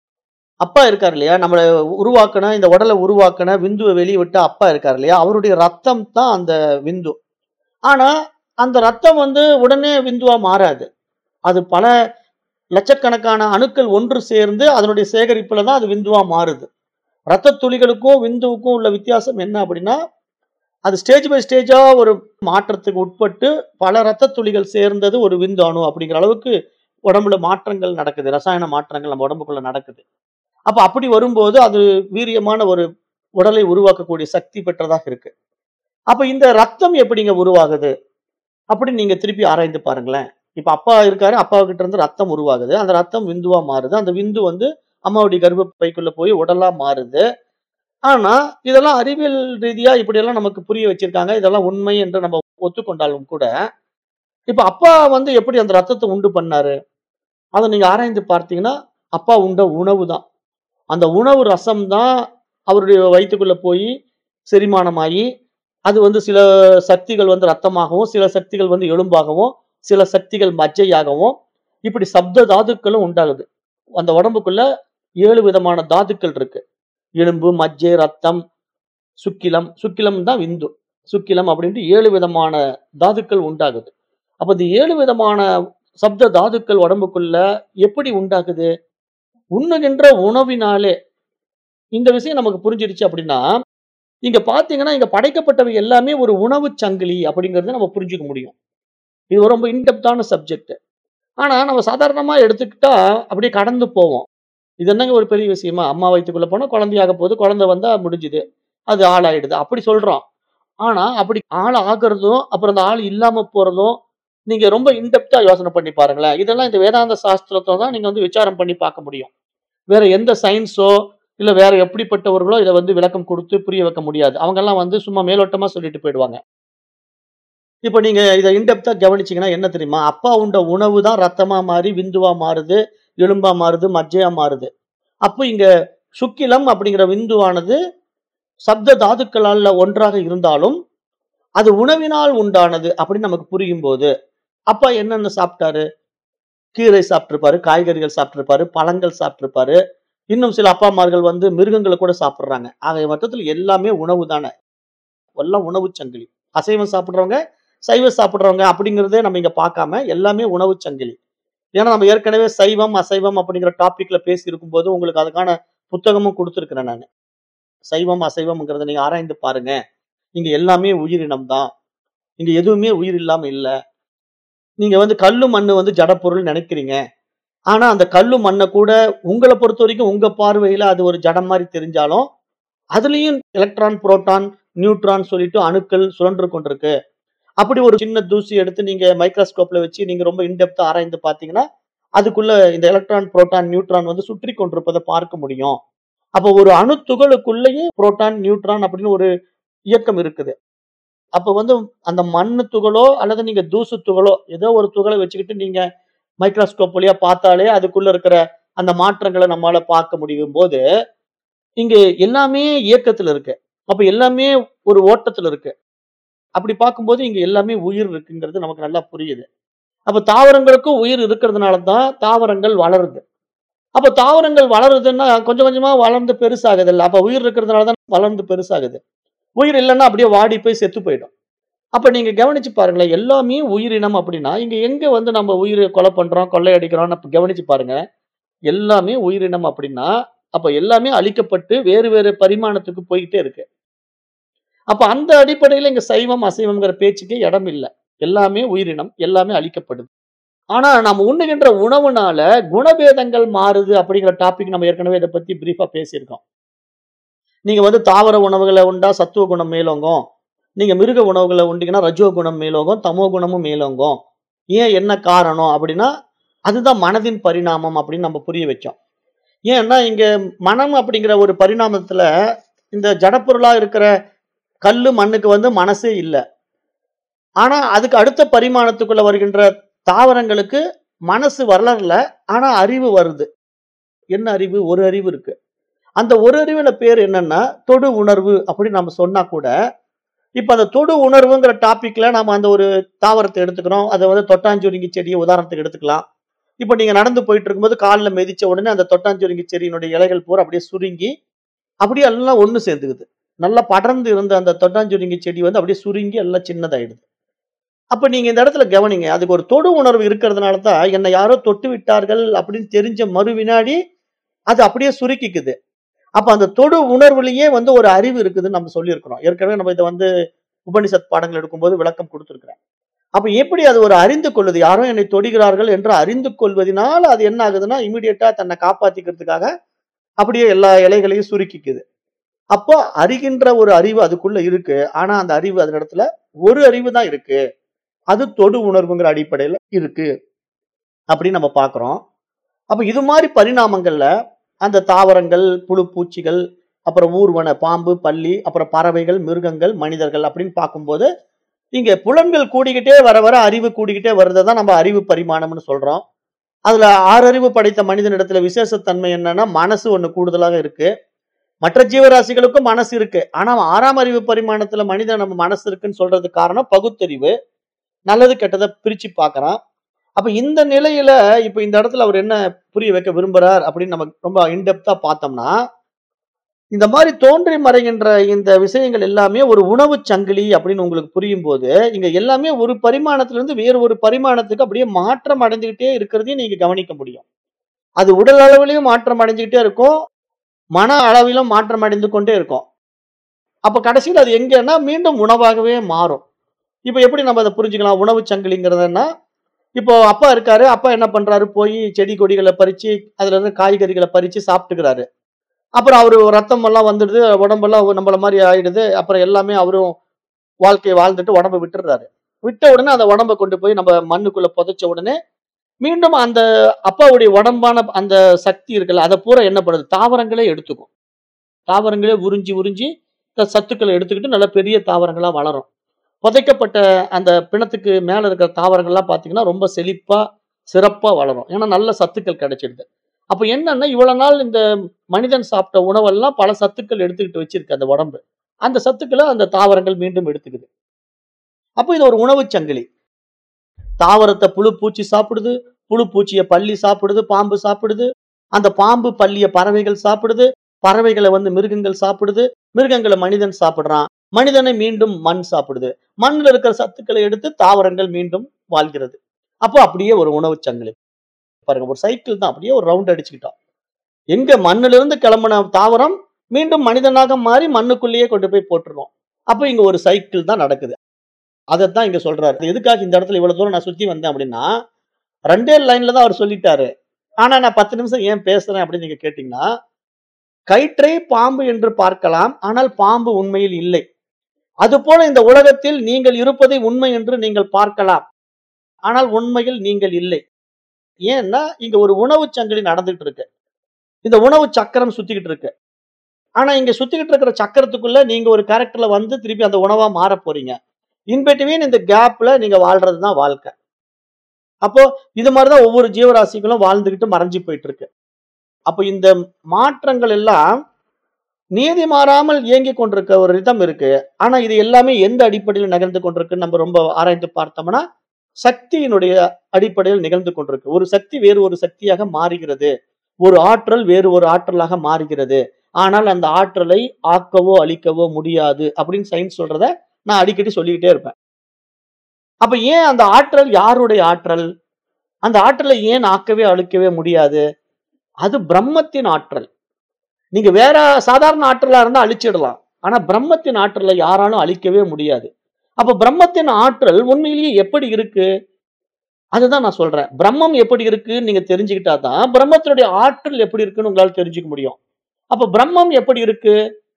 S1: அப்பா இருக்காரு இல்லையா? நம்மள உருவாக்குன, இந்த உடல உருவாக்குன, விந்துவ வெளிய விட்ட அப்பா இருக்காரு இல்லையா? அவருடைய ரத்தம் தான் அந்த விந்து. ஆனா, அந்த ரத்தம் வந்து உடனே விந்துவா மாறாது. அது பல லட்சக்கணக்கான அணுக்கள் ஒன்று சேர்ந்து அதனுடைய சேகரிப்புல தான் அது விந்துவா மாறுது. ரத்த துளிகளுக்கும், விந்துவுக்கும் உள்ள வித்தியாசம் என்ன அப்படின்னா, அது ஸ்டேஜ் பை ஸ்டேஜா ஒரு மாற்றத்துக்கு உட்பட்டு பல ரத்த துளிகள் சேர்ந்தது ஒரு விந்து அணு அப்படிங்கிற அளவுக்கு உடம்புல மாற்றங்கள் நடக்குது. ரசாயன மாற்றங்கள் நம்ம உடம்புக்குள்ள நடக்குது. அப்ப அப்படி வரும்போது அது வீரியமான ஒரு உடலை உருவாக்கக்கூடிய சக்தி பெற்றதாக இருக்கு. அப்ப இந்த ரத்தம் எப்படிங்க உருவாகுது? அப்படின்னு நீங்க திருப்பி ஆராய்ந்து பாருங்களேன். இப்ப அப்பா இருக்காரு. அப்பாகிட்ட இருந்து ரத்தம் உருவாகுது. அந்த ரத்தம் விந்துவா மாறுது. அந்த விந்து வந்து அம்மாவுடைய கர்ப்பப்பைக்குள்ள போய் உடலா மாறுது. ஆனா, இதெல்லாம் அறிவியல் ரீதியா இப்படியெல்லாம் நமக்கு புரிய வச்சிருக்காங்க. இதெல்லாம் உண்மை என்று நம்ம ஒத்துக்கொண்டாலும் கூட, இப்ப அப்பா வந்து எப்படி அந்த ரத்தத்த உண்டு பண்ணாரு? அத நீங்க ஆராய்ந்து பார்த்தீங்கன்னா, அப்பா உண்ட உணவு தான். அந்த உணவு ரசம் தான் அவருடைய வயித்துக்குள்ள போயி செரிமானமாயி, அது வந்து சில சக்திகள் வந்து ரத்தமாகவும், சில சக்திகள் வந்து எலும்பாகவும், சில சக்திகள் மஜ்ஜையாகவும், இப்படி சப்த தாதுக்களும் உண்டாகுது. அந்த உடம்புக்குள்ள 7 விதமான தாதுக்கள் இருக்கு. எலும்பு, மஜ்ஜை, ரத்தம், சுக்கிலம். சுக்கிலம் தான் விந்து. சுக்கிலம் அப்படின்ட்டு 7 விதமான தாதுக்கள் உண்டாகுது. அப்ப இந்த 7 விதமான சப்த தாதுக்கள் உடம்புக்குள்ள எப்படி உண்டாகுது? உண்ணுகின்ற உணவினாலே. இந்த விஷயம் நமக்கு புரிஞ்சிருச்சு அப்படின்னா, இங்க பார்த்தீங்கன்னா, இங்க படைக்கப்பட்டவை எல்லாமே ஒரு உணவுச் சங்கிலி அப்படிங்கிறத நம்ம புரிஞ்சுக்க முடியும். இது ரொம்ப இன் டெப்த்தான சப்ஜெக்ட். ஆனா, நம்ம சாதாரணமா எடுத்துக்கிட்டா அப்படியே கடந்து போவோம். இது என்னங்க ஒரு பெரிய விஷயமா? அம்மா வயித்துக்குள்ள போனா குழந்தையாக போகுது. குழந்தை வந்தா முடிஞ்சுது. அது ஆளாயிடுது. அப்படி சொல்றோம். ஆனா, அப்படி ஆள் ஆகுறதும், அப்புறம் அந்த ஆள் இல்லாம போறதும், நீங்க ரொம்ப இன் டெப்த்தா யோசனை பண்ணி பாருங்களேன். இதெல்லாம் இந்த வேதாந்த சாஸ்திரத்துல தான் நீங்க வந்து விசாரம் பண்ணி பார்க்க முடியும். வேற எந்த சயின்ஸோ, இல்ல வேற எப்படிப்பட்டவர்களோ இத வந்து விளக்கம் குடுத்து புரிய வைக்க முடியாது. அவங்கலாம் வந்து சும்மா மேலோட்டமா சொல்லிட்டு போயிடுவாங்க. இப்ப நீங்க இத இன் டெப்த்தா கவனிச்சீங்கன்னா என்ன தெரியுமா? அப்பா உண்ட உணவு தான் ரத்தமா மாறி, விந்துவா மாறுது, எலும்பா மாறுது, மஜ்ஜையா மாறுது. அப்ப இங்க சுக்கிலம் அப்படிங்கிற விந்துவானது சப்த தாதுக்களால ஒன்றாக இருந்தாலும், அது உணவினால் உண்டானது அப்படின்னு நமக்கு புரியும்போது, அப்பா என்னென்ன சாப்பிட்டாரு? கீரை சாப்பிட்டுருப்பாரு, காய்கறிகள் சாப்பிட்டுருப்பாரு, பழங்கள் சாப்பிட்டுருப்பாரு. இன்னும் சில அப்பாமார்கள் வந்து மிருகங்கள கூட சாப்பிடுறாங்க. ஆக மொத்தத்துல எல்லாமே உணவு தானே. எல்லாம் உணவுச் சங்கிலி. அசைவம் சாப்பிடுறவங்க, சைவம் சாப்பிடுறவங்க அப்படிங்கிறதே நம்ம இங்க பார்க்காம, எல்லாமே உணவுச் சங்கிலி. ஏன்னா நம்ம ஏற்கனவே சைவம், அசைவம் அப்படிங்கிற டாபிக்ல பேசியிருக்கும்போது, உங்களுக்கு அதுக்கான புத்தகமும் குடுத்திருக்கிறேன் நானு. சைவம், அசைவம்ங்கிறத நீங்க ஆராய்ந்து பாருங்க. இங்க எல்லாமே உயிரினம் தான். இங்க எதுவுமே உயிர் இல்லாம இல்ல. நீங்க வந்து கல்லு, மண்ணு வந்து ஜடப்பொருள்னு நெனைக்கிறீங்க. ஆனா அந்த கல்லு, மண்ண கூட உங்கள பொறுத்தவரைக்கும் உங்க பார்வையில அது ஒரு ஜடம் மாரி தெரிஞ்சாலும், அதுலயும் எலக்ட்ரான், புரோட்டான், நியூட்ரான் சொல்லிட்டு அணுக்கள் சுழன்று கொண்டிருக்கு. அப்படி ஒரு சின்ன தூசி எடுத்து நீங்க மைக்ரோஸ்கோப்ல வச்சு நீங்க ரொம்ப இன் டெப்த்தா ஆராய்ந்து பார்த்தீங்கன்னா, அதுக்குள்ள இந்த எலக்ட்ரான், புரோட்டான், நியூட்ரான் வந்து சுற்றிக் கொண்டிருப்பத பார்க்க முடியும். அப்ப ஒரு அணு துகளுக்குள்ளேயே புரோட்டான், நியூட்ரான் அப்படின்னு ஒரு இயக்கம் இருக்குது. அப்ப வந்து அந்த மண்ணு துகளோ, அல்லது நீங்க தூசு துகளோ, ஏதோ ஒரு துகள வச்சுக்கிட்டு நீங்க மைக்ரோஸ்கோப் வழியா பார்த்தாலே, அதுக்குள்ள இருக்கிற அந்த மாற்றங்கள நம்மால பார்க்க முடியும்போது, இங்க எல்லாமே இயக்கத்துல இருக்கு. அப்ப எல்லாமே ஒரு ஓட்டத்துல இருக்கு. அப்படி பார்க்கும்போது இங்க எல்லாமே உயிர் இருக்குங்கிறது நமக்கு நல்லா புரியுது. அப்ப தாவரங்களுக்கும் உயிர் இருக்கிறதுனால தான் தாவரங்கள் வளருது. அப்ப தாவரங்கள் வளருதுன்னா, கொஞ்சம் கொஞ்சமா வளர்ந்து பெருசாகுதுல்ல. அப்ப உயிர் இருக்கிறதுனால தான் வளர்ந்து பெருசாகுது. உயிர் இல்லன்னா அப்படியே வாடி போய் செத்து போயிடும். அப்ப நீங்க கவனிச்சு பாருங்களேன் எல்லாமே உயிரினம் அப்படின்னா இங்க எங்க வந்து நம்ம உயிரை கொலை பண்றோம் கொள்ளையடிக்கிறோம் அப்ப கவனிச்சு பாருங்க எல்லாமே உயிரினம் அப்படின்னா அப்ப எல்லாமே அழிக்கப்பட்டு வேறு வேறு பரிமாணத்துக்கு போயிட்டே இருக்கு அப்ப அந்த அடிப்படையில இங்க சைவம் அசைவம்ங்கிற பேச்சுக்கு இடம் இல்லை எல்லாமே உயிரினம் எல்லாமே அழிக்கப்படுது ஆனா நம்ம உண்ணுகின்ற உணவுனால குணபேதங்கள் மாறுது அப்படிங்கிற டாபிக் நம்ம ஏற்கனவே இதை பத்தி பிரீஃபா பேசியிருக்கோம் நீங்க வந்து தாவர உணவுகளை உண்டா சத்துவ குணம் மேலோங்கும் நீங்க மிருக உணவுகளை உண்டீங்கன்னா ரஜோ குணம் மேலோங்கும் தமோ குணமும் மேலோங்கும் ஏன் என்ன காரணம் அப்படின்னா அதுதான் மனதின் பரிணாமம் அப்படின்னு நம்ம புரிய வச்சோம் ஏன்னா இங்க மனம் அப்படிங்கிற ஒரு பரிணாமத்துல இந்த ஜடப்பொருளா இருக்கிற கல்லு மண்ணுக்கு வந்து மனசே இல்லை ஆனா அதுக்கு அடுத்த பரிமாணத்துக்குள்ள வருகின்ற தாவரங்களுக்கு மனசு வளரல ஆனா அறிவு வருது என்ன அறிவு ஒரு அறிவு இருக்கு அந்த ஒரு அறிவுல பேர் என்னன்னா தொடு உணர்வு அப்படி நம்ம சொன்னா கூட இப்ப அந்த தொடு உணர்வுங்கிற டாபிக்ல நம்ம அந்த ஒரு தாவரத்தை எடுத்துக்கிறோம் அதை வந்து தொட்டாஞ்சுருங்கி செடியை உதாரணத்துக்கு எடுத்துக்கலாம் இப்ப நீங்க நடந்து போயிட்டு இருக்கும்போது காலில் மிதிச்ச உடனே அந்த தொட்டாஞ்சுருங்கி செடியினுடைய இலைகள் பூரா அப்படியே சுருங்கி அப்படியே எல்லாம் ஒண்ணு சேர்ந்துக்குது நல்லா படர்ந்து இருந்த அந்த தொட்டாஞ்சுருங்கி செடி வந்து அப்படியே சுருங்கி எல்லாம் சின்னதாயிடுது அப்ப நீங்க இந்த இடத்துல கவனிங்க அதுக்கு ஒரு தொடு உணர்வு இருக்கிறதுனால தான் என்னை யாரோ தொட்டு விட்டார்கள் அப்படின்னு தெரிஞ்ச மறு வினாடி அது அப்படியே சுருக்கிக்குது அப்ப அந்த தொடு உணர்வுலயே வந்து ஒரு அறிவு இருக்குதுன்னு நம்ம சொல்லியிருக்கிறோம் ஏற்கனவே நம்ம இதை வந்து உபனிஷத் பாடங்கள் எடுக்கும்போது விளக்கம் கொடுத்துருக்கிறேன் அப்ப எப்படி அது ஒரு அறிந்து கொள்வது யாரோ என்னை தொடுகிறார்கள் என்று அறிந்து கொள்வதனால அது என்ன ஆகுதுன்னா இமிடியட்டா தன்னை காப்பாத்திக்கிறதுக்காக அப்படியே எல்லா இலைகளையும் சுருக்கிக்குது அப்போ அறிகின்ற ஒரு அறிவு அதுக்குள்ள இருக்கு ஆனா அந்த அறிவு அதன் இடத்துல ஒரு அறிவு தான் இருக்கு அது தொடு உணர்வுங்கிற அடிப்படையில இருக்கு அப்படின்னு நம்ம பார்க்கிறோம் அப்ப இது மாதிரி பரிணாமங்கள்ல அந்த தாவரங்கள் புழு பூச்சிகள் அப்புறம் ஊர்வன பாம்பு பல்லி அப்புறம் பறவைகள் மிருகங்கள் மனிதர்கள் அப்படின்னு பார்க்கும்போது இங்க புலன்கள் கூடிக்கிட்டே வர வர அறிவு கூடிக்கிட்டே வருதை தான் நம்ம அறிவு பரிமாணம்னு சொல்றோம் அதுல ஆறறிவு படைத்த மனிதனிடத்துல விசேஷத்தன்மை என்னன்னா மனசு ஒண்ணு கூடுதலாக இருக்கு மற்ற ஜீவராசிகளுக்கும் மனசு இருக்கு ஆனா ஆறாம் அறிவு பரிமாணத்துல மனிதன் நம்ம மனசு இருக்குன்னு சொல்றதுக்கு காரணம் பகுத்தறிவு நல்லது கெட்டதை பிரிச்சு பார்க்கறான் அப்ப இந்த நிலையில இப்ப இந்த இடத்துல அவர் என்ன புரிய வைக்க விரும்புறார் அப்படின்னு நம்ம ரொம்ப இன்டெப்தா பார்த்தோம்னா இந்த மாதிரி தோன்றி மறைகின்ற இந்த விஷயங்கள் எல்லாமே ஒரு உணவு சங்கிலி அப்படின்னு உங்களுக்கு புரியும் போது இங்க எல்லாமே ஒரு பரிமாணத்துல இருந்து வேறு ஒரு பரிமாணத்துக்கு அப்படியே மாற்றம் அடைஞ்சுக்கிட்டே இருக்கிறதையும் நீங்க கவனிக்க முடியும் அது உடல் அளவிலையும் மாற்றம் அடைஞ்சுக்கிட்டே இருக்கும் மன அளவிலும் மாற்றம் அடைந்து கொண்டே இருக்கும் அப்ப கடைசியில் அது எங்கன்னா மீண்டும் உணவாகவே மாறும் இப்ப எப்படி நம்ம அதை புரிஞ்சுக்கலாம் உணவு சங்கிலிங்கிறதுனா இப்போ அப்பா இருக்காரு அப்பா என்ன பண்றாரு போய் செடி கொடிகளை பறிச்சு அதுல இருந்து காய்கறிகளை பறிச்சு சாப்பிட்டுக்கிறாரு அப்புறம் அவரு ரத்தம் எல்லாம் வந்துடுது உடம்பெல்லாம் நம்மள மாதிரி ஆயிடுது அப்புறம் எல்லாமே அவரும் வாழ்க்கையை வாழ்ந்துட்டு உடம்ப விட்டுறாரு விட்ட உடனே அந்த உடம்ப கொண்டு போய் நம்ம மண்ணுக்குள்ள புதைச்ச உடனே மீண்டும் அந்த அப்பாவுடைய உடம்பான அந்த சக்தி இருக்குல்ல அதை பூரா என்ன பண்ணுது தாவரங்களே எடுத்துக்கும் தாவரங்களே உறிஞ்சி உறிஞ்சி இந்த சத்துக்களை எடுத்துக்கிட்டு நல்ல பெரிய தாவரங்களா வளரும் புதைக்கப்பட்ட அந்த பிணத்துக்கு மேல இருக்கிற தாவரங்கள்லாம் பார்த்தீங்கன்னா ரொம்ப செழிப்பா சிறப்பா வளரும் ஏன்னா நல்ல சத்துக்கள் கிடைச்சிடுது அப்ப என்னன்னா இவ்வளவு நாள் இந்த மனிதன் சாப்பிட்ட உணவெல்லாம் பல சத்துக்கள் எடுத்துக்கிட்டு வச்சிருக்கு அந்த உடம்பு அந்த சத்துக்களை அந்த தாவரங்கள் மீண்டும் எடுத்துக்குது அப்போ இது ஒரு உணவு சங்கிலி தாவரத்தை புழு பூச்சி சாப்பிடுது புழு பூச்சியை பள்ளி சாப்பிடுது பாம்பு சாப்பிடுது அந்த பாம்பு பள்ளிய பறவைகள் சாப்பிடுது பறவைகளை வந்து மிருகங்கள் சாப்பிடுது மிருகங்களை மனிதன் சாப்பிடுறான் மனிதனை மீண்டும் மண் சாப்பிடுது மண்ணில் இருக்கிற சத்துக்களை எடுத்து தாவரங்கள் மீண்டும் வாழ்கிறது அப்போ அப்படியே ஒரு உணவு சங்கிலி பாருங்க ஒரு சைக்கிள் தான் அப்படியே ஒரு ரவுண்ட் அடிச்சுக்கிட்டோம் எங்க மண்ணுல இருந்து கிளம்பின தாவரம் மீண்டும் மனிதனாக மாறி மண்ணுக்குள்ளேயே கொண்டு போய் போட்டுருவோம் அப்போ இங்க ஒரு சைக்கிள் தான் நடக்குது அதைத்தான் இங்க சொல்றாரு அது எதுக்காக இந்த இடத்துல இவ்வளவு தூரம் நான் சுத்தி வந்தேன் அப்படின்னா ரெண்டே லைன்ல தான் அவர் சொல்லிட்டாரு ஆனா நான் பத்து நிமிஷம் ஏன் பேசுறேன் அப்படின்னு நீங்க கேட்டீங்கன்னா கயிற்றை பாம்பு என்று பார்க்கலாம் ஆனால் பாம்பு உண்மையில் இல்லை அதுபோல இந்த உலகத்தில் நீங்கள் இருப்பதை உண்மை என்று நீங்கள் பார்க்கலாம் ஆனால் உண்மையில் நீங்கள் இல்லை ஏன்னா இங்க ஒரு உணவு சங்கிலி நடந்துட்டு இருக்கு இந்த உணவு சக்கரம் சுத்திக்கிட்டு இருக்கு ஆனா இங்க சுத்திக்கிட்டு இருக்கிற சக்கரத்துக்குள்ள நீங்க ஒரு கேரக்டர்ல வந்து திருப்பி அந்த உணவா மாற போறீங்க இன்பிட்வீன் இந்த கேப்ல நீங்க வாழ்றதுதான் வாழ்க்கை அப்போ இது மாதிரிதான் ஒவ்வொரு ஜீவராசிகளும் வாழ்ந்துகிட்டு மறைஞ்சு போயிட்டு இருக்கு அப்போ இந்த மாற்றங்கள் எல்லாம் நீதி மாறாமல் இயங்கி கொண்டிருக்க ஒரு ரிதம் இருக்கு ஆனா இது எல்லாமே எந்த அடிப்படையில் நகர்ந்து கொண்டிருக்குன்னு நம்ம ரொம்ப ஆராய்ந்து பார்த்தோம்னா சக்தியினுடைய அடிப்படையில் நிகழ்ந்து கொண்டிருக்கு ஒரு சக்தி வேறு ஒரு சக்தியாக மாறுகிறது ஒரு ஆற்றல் வேறு ஒரு ஆற்றலாக மாறுகிறது ஆனால் அந்த ஆற்றலை ஆக்கவோ அழிக்கவோ முடியாது அப்படின்னு சயின்ஸ் சொல்றத நான் அடிக்கடி சொல்லிக்கிட்டே இருப்பேன் அப்ப ஏன் அந்த ஆற்றல் யாருடைய ஆற்றல் அந்த ஆற்றலை ஏன் ஆக்கவே அழிக்கவே முடியாது அது பிரம்மத்தின் ஆற்றல் நீங்க வேற சாதாரண ஆற்றலா இருந்தா அழிச்சிடலாம் ஆனா பிரம்மத்தின் ஆற்றலை யாராலும் அழிக்கவே முடியாது அப்ப பிரம்மத்தின் ஆற்றல் உண்மையிலேயே எப்படி இருக்கு அதுதான் நான் சொல்றேன் பிரம்மம் எப்படி இருக்குன்னு நீங்க தெரிஞ்சுக்கிட்டா தான் பிரம்மத்தினுடைய ஆற்றல் எப்படி இருக்குன்னு உங்களால தெரிஞ்சுக்க முடியும் அப்ப பிரம்மம் எப்படி இருக்கு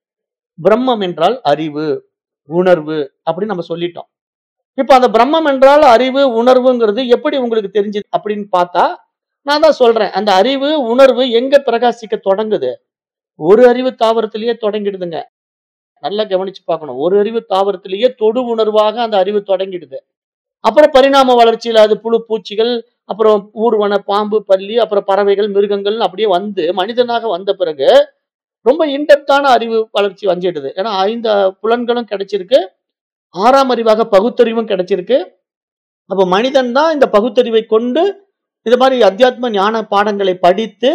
S1: பிரம்மம் என்றால் அறிவு உணர்வு அப்படின்னு நம்ம சொல்லிட்டோம் இப்ப அந்த பிரம்மம் என்றால் அறிவு உணர்வுங்கிறது எப்படி உங்களுக்கு தெரிஞ்சது அப்படின்னு பார்த்தா நான் தான் சொல்றேன் அந்த அறிவு உணர்வு எங்க பிரகாசிக்க தொடங்குது ஒரு அறிவு தாவரத்திலேயே தொடங்கிடுதுங்க நல்லா கவனிச்சு பார்க்கணும் ஒரு அறிவு தாவரத்திலேயே தொடு உணர்வாக அந்த அறிவு தொடங்கிடுது அப்புறம் பரிணாம வளர்ச்சியில அது புழு பூச்சிகள் அப்புறம் ஊர்வன பாம்பு பல்லி அப்புறம் பறவைகள் மிருகங்கள் அப்படியே வந்து மனிதனாக வந்த பிறகு ரொம்ப இன்டெப்தான அறிவு வளர்ச்சி வந்துடுது ஏன்னா ஐந்து புலன்களும் கிடைச்சிருக்கு ஆறாம் அறிவாக பகுத்தறிவும் கிடைச்சிருக்கு அப்ப மனிதன் தான் இந்த பகுத்தறிவை கொண்டு இது மாதிரி அத்தியாத்ம ஞான பாடங்களை படித்து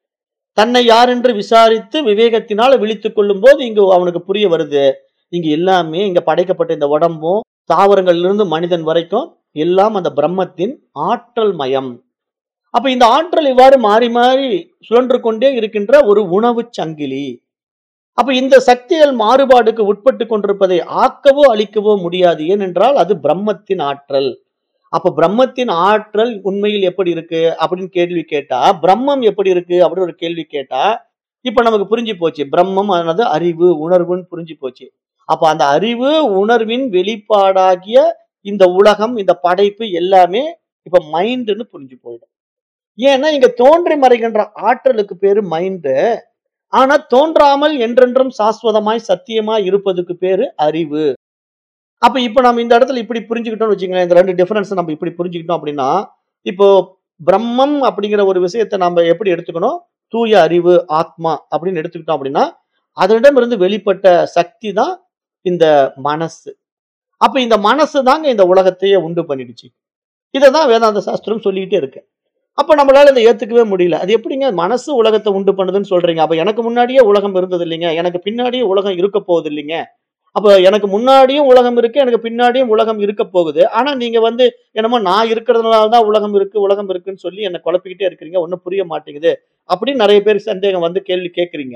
S1: தன்னை யார் என்று விசாரித்து விவேகத்தினால் விழித்துக் கொள்ளும் போது இங்கு அவனுக்கு புரிய வருது இங்க எல்லாமே இங்க படைக்கப்பட்ட இந்த உடம்பும் தாவரங்கள்ல இருந்து மனிதன் வரைக்கும் எல்லாம் அந்த பிரம்மத்தின் ஆற்றல் மயம் அப்ப இந்த ஆற்றல் இவ்வாறு மாறி மாறி சுழன்று கொண்டே இருக்கின்ற ஒரு உணவு சங்கிலி அப்ப இந்த சக்திகள் மாறுபாடுக்கு உட்பட்டு கொண்டிருப்பதை ஆக்கவோ அழிக்கவோ முடியாது ஏனென்றால் அது பிரம்மத்தின் ஆற்றல் அப்ப பிரம்மத்தின் ஆற்றல் உண்மையில் எப்படி இருக்கு அப்படின்னு கேள்வி கேட்டா பிரம்மம் எப்படி இருக்கு அப்படின்னு ஒரு கேள்வி கேட்டா இப்ப நமக்கு புரிஞ்சு போச்சு பிரம்மம் ஆனது அறிவு உணர்வுன்னு புரிஞ்சு போச்சு அப்ப அந்த அறிவு உணர்வின் வெளிப்பாடாகிய இந்த உலகம் இந்த படைப்பு எல்லாமே இப்ப மைண்டுன்னு புரிஞ்சு போயிடும் ஏன்னா இங்க தோன்றி மறைகின்ற ஆற்றலுக்கு பேரு மைண்டு ஆனா தோன்றாமல் என்றென்றும் சாஸ்வதமாய் சத்தியமாய் இருப்பதுக்கு பேரு அறிவு அப்ப இப்ப நம்ம இந்த இடத்துல இப்படி புரிஞ்சுக்கிட்டோம்னு வச்சுங்களேன் இந்த ரெண்டு டிஃபரன்ஸ் நம்ம இப்படி புரிஞ்சுக்கிட்டோம் அப்படின்னா இப்போ பிரம்மம் அப்படிங்கிற ஒரு விஷயத்தை நம்ம எப்படி எடுத்துக்கணும் தூய அறிவு ஆத்மா அப்படின்னு எடுத்துக்கிட்டோம் அப்படின்னா அதனிடமிருந்து வெளிப்பட்ட சக்தி தான் இந்த மனசு அப்ப இந்த மனசு தாங்க இந்த உலகத்தையே உண்டு பண்ணிடுச்சு இதை தான் வேதாந்த சாஸ்திரம் சொல்லிக்கிட்டே இருக்கு அப்ப நம்மளால இதை ஏத்துக்கவே முடியல அது எப்படிங்க மனசு உலகத்தை உண்டு பண்ணுதுன்னு சொல்றீங்க அப்ப எனக்கு முன்னாடியே உலகம் இருந்தது இல்லைங்க எனக்கு பின்னாடியே உலகம் இருக்க போகுது இல்லைங்க அப்ப எனக்கு முன்னாடியும் உலகம் இருக்கு எனக்கு பின்னாடியும் உலகம் இருக்க போகுது ஆனா நீங்க வந்து என்னமோ நான் இருக்கிறதுனால தான் உலகம் இருக்கு உலகம் இருக்குன்னு சொல்லி என்னை குழப்பிக்கிட்டே இருக்கிறீங்க ஒன்றும் புரிய மாட்டேங்குது அப்படின்னு நிறைய பேர் சந்தேகம் வந்து கேள்வி கேட்குறீங்க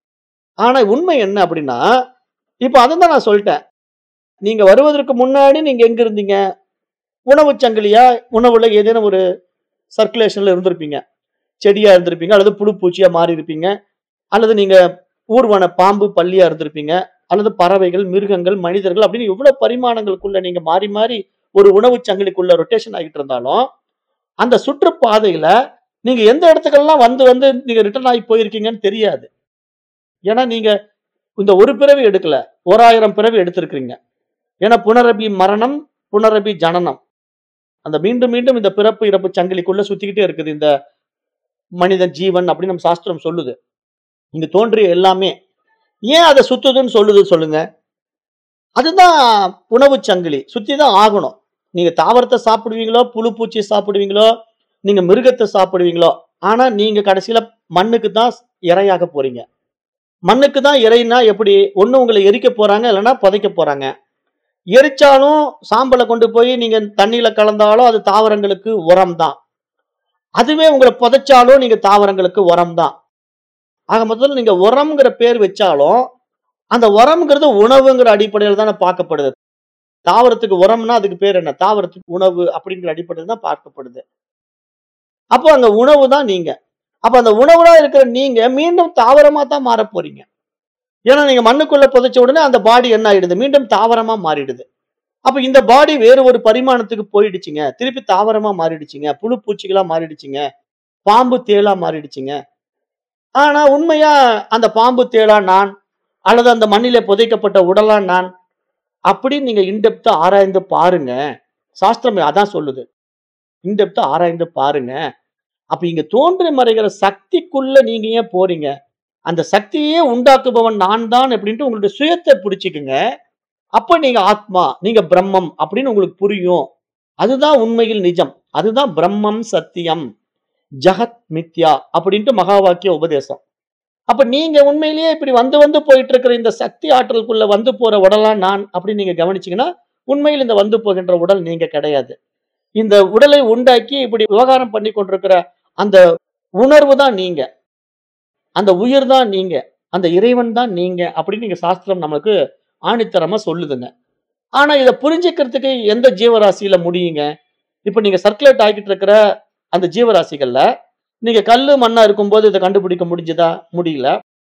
S1: ஆனா உண்மை என்ன அப்படின்னா இப்ப அதை தான் நான் சொல்லிட்டேன் நீங்க வருவதற்கு முன்னாடி நீங்க எங்க இருந்தீங்க உணவு சங்கிலியா உணவுல ஏதேனும் ஒரு சர்க்குலேஷன்ல இருந்திருப்பீங்க செடியா இருந்திருப்பீங்க அல்லது புழு பூச்சியா மாறி இருப்பீங்க அல்லது நீங்க ஊர்வன பாம்பு பள்ளியா இருந்திருப்பீங்க அல்லது பறவைகள் மிருகங்கள் மனிதர்கள் அப்படின்னு எவ்வளவு பரிமாணங்களுக்குள்ள நீங்க மாறி மாறி ஒரு உணவு சங்கிலிக்குள்ள ரொட்டேஷன் ஆகிட்டு இருந்தாலும் அந்த சுற்றுப்பாதையில நீங்க எந்த இடத்துக்கெல்லாம் வந்து வந்து நீங்க ரிட்டர்ன் ஆகி போயிருக்கீங்கன்னு தெரியாது ஏன்னா நீங்க இந்த ஒரு பிறவி எடுக்கல ஓராயிரம் பிறவி எடுத்திருக்கிறீங்க ஏன்னா புனரபி மரணம் புனரபி ஜனனம் அந்த மீண்டும் மீண்டும் இந்த பிறப்பு இறப்பு சங்கிலிக்குள்ள சுத்திக்கிட்டே இருக்குது இந்த மனிதன் ஜீவன் அப்படின்னு நம்ம சாஸ்திரம் சொல்லுது இங்க தோன்றிய எல்லாமே ஏன் அதை சுத்துதுன்னு சொல்லுது சொல்லுங்க அதுதான் உணவு சங்கிலி சுத்தி தான் ஆகணும் நீங்க தாவரத்தை சாப்பிடுவீங்களோ புழு பூச்சி சாப்பிடுவீங்களோ நீங்க மிருகத்தை சாப்பிடுவீங்களோ ஆனா நீங்க கடைசியில மண்ணுக்கு தான் இரையாக போறீங்க மண்ணுக்கு தான் இறைனா எப்படி ஒண்ணு உங்களை எரிக்க போறாங்க இல்லைன்னா புதைக்க போறாங்க எரிச்சாலும் சாம்பலை கொண்டு போய் நீங்க தண்ணியில கலந்தாலும் அது தாவரங்களுக்கு உரம் தான் அதுவே உங்களை புதைச்சாலும் நீங்க தாவரங்களுக்கு உரம் தான் ஆக மொத்தத்தில் நீங்க உரம்ங்கிற பேர் வச்சாலும் அந்த உரம்ங்கிறது உணவுங்கிற அடிப்படையில் தானே பார்க்கப்படுது தாவரத்துக்கு உரம்னா அதுக்கு பேர் என்ன தாவரத்துக்கு உணவு அப்படிங்கிற அடிப்படையில் தான் பார்க்கப்படுது அப்போ அங்க உணவு தான் நீங்க அப்ப அந்த உணவுல இருக்கிற நீங்க மீண்டும் தாவரமா தான் மாற போறீங்க ஏன்னா நீங்க மண்ணுக்குள்ள புதைச்ச உடனே அந்த பாடி என்ன ஆயிடுது மீண்டும் தாவரமா மாறிடுது அப்ப இந்த பாடி வேறு ஒரு பரிமாணத்துக்கு போயிடுச்சுங்க திருப்பி தாவரமா மாறிடுச்சுங்க புழு பூச்சிகளா மாறிடுச்சுங்க பாம்பு தேளா மாறிடுச்சுங்க ஆனா உண்மையா அந்த பாம்பு தேளா நான் அல்லது அந்த மண்ணிலே புதைக்கப்பட்ட உடலா நான் அப்படின்னு நீங்க இன்டெப்தா ஆராய்ந்து பாருங்க சாஸ்திரம் அதான் சொல்லுது இன்டெப்தா ஆராய்ந்து பாருங்க அப்ப இங்க தோன்றி மறைகிற சக்திக்குள்ள நீங்க ஏன் போறீங்க அந்த சக்தியே உண்டாக்குபவன் நான் தான் அப்படின்ட்டு உங்களுடைய சுயத்தை பிடிச்சிக்குங்க அப்ப நீங்க ஆத்மா நீங்க பிரம்மம் அப்படின்னு உங்களுக்கு புரியும் அதுதான் உண்மையில் நிஜம் அதுதான் பிரம்மம் சத்தியம் ஜகத் மித்யா அப்படின்ட்டு மகா வாக்கிய உபதேசம் அப்ப நீங்க உண்மையிலேயே இப்படி வந்து வந்து போயிட்டு இருக்கிற இந்த சக்தி ஆற்றலுக்குள்ள வந்து போற உடலாம் நான் அப்படின்னு நீங்க கவனிச்சீங்கன்னா உண்மையில் இந்த வந்து போகின்ற உடல் நீங்க கிடையாது இந்த உடலை உண்டாக்கி இப்படி விவகாரம் பண்ணி கொண்டிருக்கிற அந்த உணர்வு தான் நீங்க அந்த உயிர் தான் நீங்க அந்த இறைவன் தான் நீங்க அப்படின்னு நீங்க சாஸ்திரம் நம்மளுக்கு ஆணித்தரமா சொல்லுதுங்க ஆனா இதை புரிஞ்சுக்கிறதுக்கு எந்த ஜீவராசியில முடியுங்க இப்ப நீங்க சர்க்குலேட் ஆகிட்டு இருக்கிற அந்த ஜீவராசிகள்ல நீங்க கல்லு மண்ணா இருக்கும்போது இதை கண்டுபிடிக்க முடிஞ்சுதா முடியல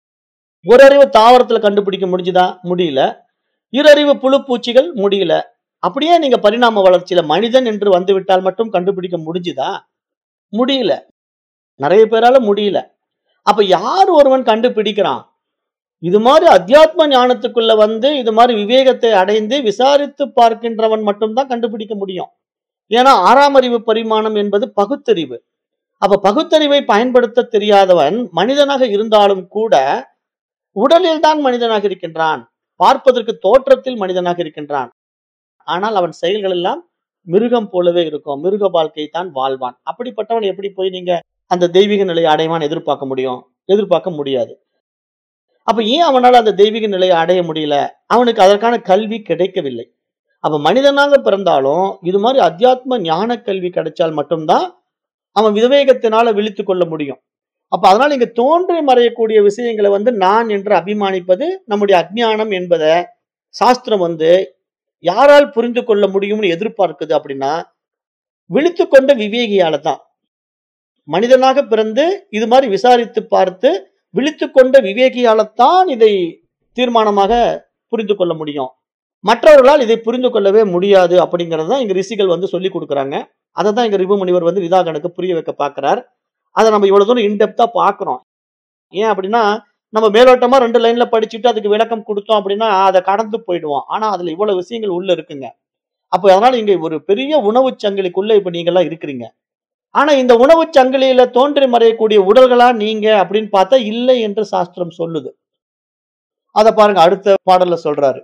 S1: ஒரு அறிவு தாவரத்துல கண்டுபிடிக்க முடிஞ்சுதா முடியல இருறிவு புழு பூச்சிகள் முடியல அப்படியே நீங்க பரிணாம வளர்ச்சியில மனிதன் என்று வந்து விட்டால் மட்டும் கண்டுபிடிக்க முடிஞ்சுதா முடியல நிறைய பேரால முடியல அப்ப யார் ஒருவன் கண்டுபிடிக்கிறான் இது மாதிரி அத்தியாத்ம ஞானத்துக்குள்ள வந்து இது மாதிரி விவேகத்தை அடைந்து விசாரித்து பார்க்கின்றவன் மட்டும்தான் கண்டுபிடிக்க முடியும் ஏன்னா ஆறாம் அறிவு பரிமாணம் என்பது பகுத்தறிவு அப்ப பகுத்தறிவை பயன்படுத்த தெரியாதவன் மனிதனாக இருந்தாலும் கூட உடலில் தான் மனிதனாக இருக்கின்றான் பார்ப்பதற்கு தோற்றத்தில் மனிதனாக இருக்கின்றான் ஆனால் அவன் செயல்கள் எல்லாம் மிருகம் போலவே இருக்கும் மிருக வாழ்க்கை தான் வாழ்வான் அப்படிப்பட்டவன் எப்படி போய் நீங்க அந்த தெய்வீக நிலையை அடைவான் எதிர்பார்க்க முடியும் எதிர்பார்க்க முடியாது அப்ப ஏன் அவனால அந்த தெய்வீக நிலையை அடைய முடியல அவனுக்கு அதற்கான கல்வி கிடைக்கவில்லை அப்ப மனிதனாக பிறந்தாலும் இது மாதிரி அத்தியாத்ம ஞான கல்வி கிடைச்சால் மட்டும்தான் அவன் விவேகத்தினால விழித்து கொள்ள முடியும் அப்ப அதனால இங்க தோன்றி மறையக்கூடிய விஷயங்களை வந்து நான் என்று அபிமானிப்பது நம்முடைய அஜ்ஞானம் என்பதை சாஸ்திரம் வந்து யாரால் புரிந்து கொள்ள முடியும்னு எதிர்பார்க்குது அப்படின்னா விழித்து கொண்ட விவேகியால தான் மனிதனாக பிறந்து இது மாதிரி விசாரித்து பார்த்து விழித்து கொண்ட விவேகியால்தான் இதை தீர்மானமாக புரிந்து கொள்ள முடியும் மற்றவர்களால் இதை புரிந்து கொள்ளவே முடியாது அப்படிங்கறது தான் இங்க ரிஷிகள் வந்து சொல்லி கொடுக்குறாங்க அதை தான் இங்க ரிபு முனிவர் வந்து விதாகனுக்கு புரிய வைக்க பார்க்கிறார் அதை நம்ம இவ்வளவு தூரம் இன்டெப்தா பார்க்கிறோம் ஏன் அப்படின்னா நம்ம மேலோட்டமா ரெண்டு லைன்ல படிச்சுட்டு அதுக்கு விளக்கம் கொடுத்தோம் அப்படின்னா அதை கடந்து போயிடுவோம் ஆனா அதுல இவ்வளவு விஷயங்கள் உள்ள இருக்குங்க அப்ப அதனால இங்க ஒரு பெரிய உணவு சங்கிலிக்குள்ள இப்ப நீங்க எல்லாம் இருக்கிறீங்க ஆனா இந்த உணவு சங்கிலியில தோன்றி மறையக்கூடிய உடல்களா நீங்க அப்படின்னு பார்த்தா இல்லை என்று சாஸ்திரம் சொல்லுது அத பாருங்க அடுத்த பாடல்ல சொல்றாரு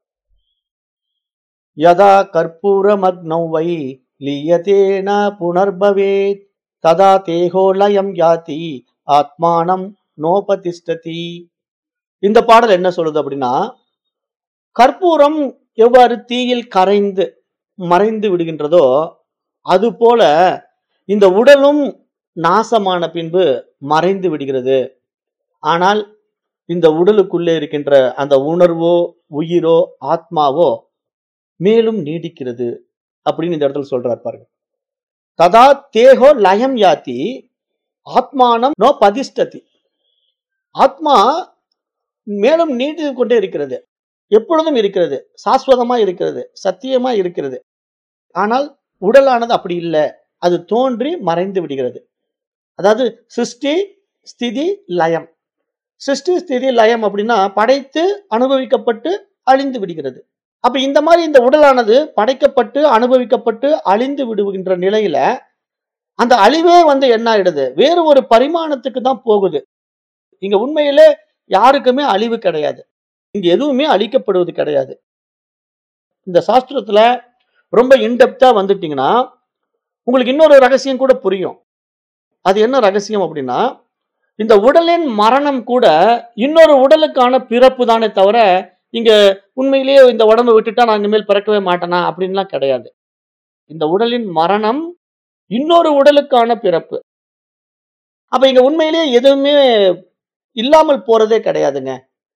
S1: யதா கற்பூரமக்னௌ வை லீயதேன புனர்பவேத் ததா தேகோ லயம் யாதி ஆத்மானம் நோபதிஷ்டதி இந்த பாடல் என்ன சொல்லுது அப்படின்னா கற்பூரம் எவ்வாறு தீயில் கரைந்து மறைந்து விடுகின்றதோ அதுபோல இந்த உடலும் நாசமான பின்பு மறைந்து விடுகிறது ஆனால் இந்த உடலுக்குள்ளே இருக்கின்ற அந்த உணர்வோ உயிரோ ஆத்மாவோ மேலும் நீடிக்கிறது அப்படின்னு இந்த இடத்துல சொல்றார் பாருங்க ததா தேகோ லயம் யாத்தி ஆத்மானம் நோ பதிஷ்டதி ஆத்மா மேலும் நீண்டு கொண்டே இருக்கிறது எப்பொழுதும் இருக்கிறது சாஸ்வதமா இருக்கிறது சத்தியமா இருக்கிறது ஆனால் உடலானது அப்படி இல்லை அது தோன்றி மறைந்து விடுகிறது அதாவது சிருஷ்டி ஸ்திதி லயம் சிருஷ்டி ஸ்திதி லயம் அப்படின்னா படைத்து அனுபவிக்கப்பட்டு அழிந்து விடுகிறது அப்ப இந்த மாதிரி இந்த உடலானது படைக்கப்பட்டு அனுபவிக்கப்பட்டு அழிந்து விடுகின்ற நிலையில அந்த அழிவே வந்து என்ன ஆயிடுது வேறு ஒரு பரிமாணத்துக்கு தான் போகுது இங்க உண்மையிலே யாருக்குமே அழிவு கிடையாது இங்க எதுவுமே அழிக்கப்படுவது கிடையாது இந்த சாஸ்திரத்துல ரொம்ப இன்டெப்தா வந்துட்டீங்கன்னா உங்களுக்கு இன்னொரு ரகசியம் கூட புரியும் அது என்ன ரகசியம் அப்படின்னா இந்த உடலின் மரணம் கூட இன்னொரு உடலுக்கான பிறப்பு தானே தவிர இங்க உண்மையிலேயே இந்த உடம்பை விட்டுட்டா நான் இனிமேல் பிறக்கவே மாட்டேனா அப்படின்லாம் கிடையாது இந்த உடலின் மரணம் இன்னொரு உடலுக்கான பிறப்பு அப்ப இங்க உண்மையிலேயே எதுவுமே இல்லாமல் போறதே கிடையாதுங்க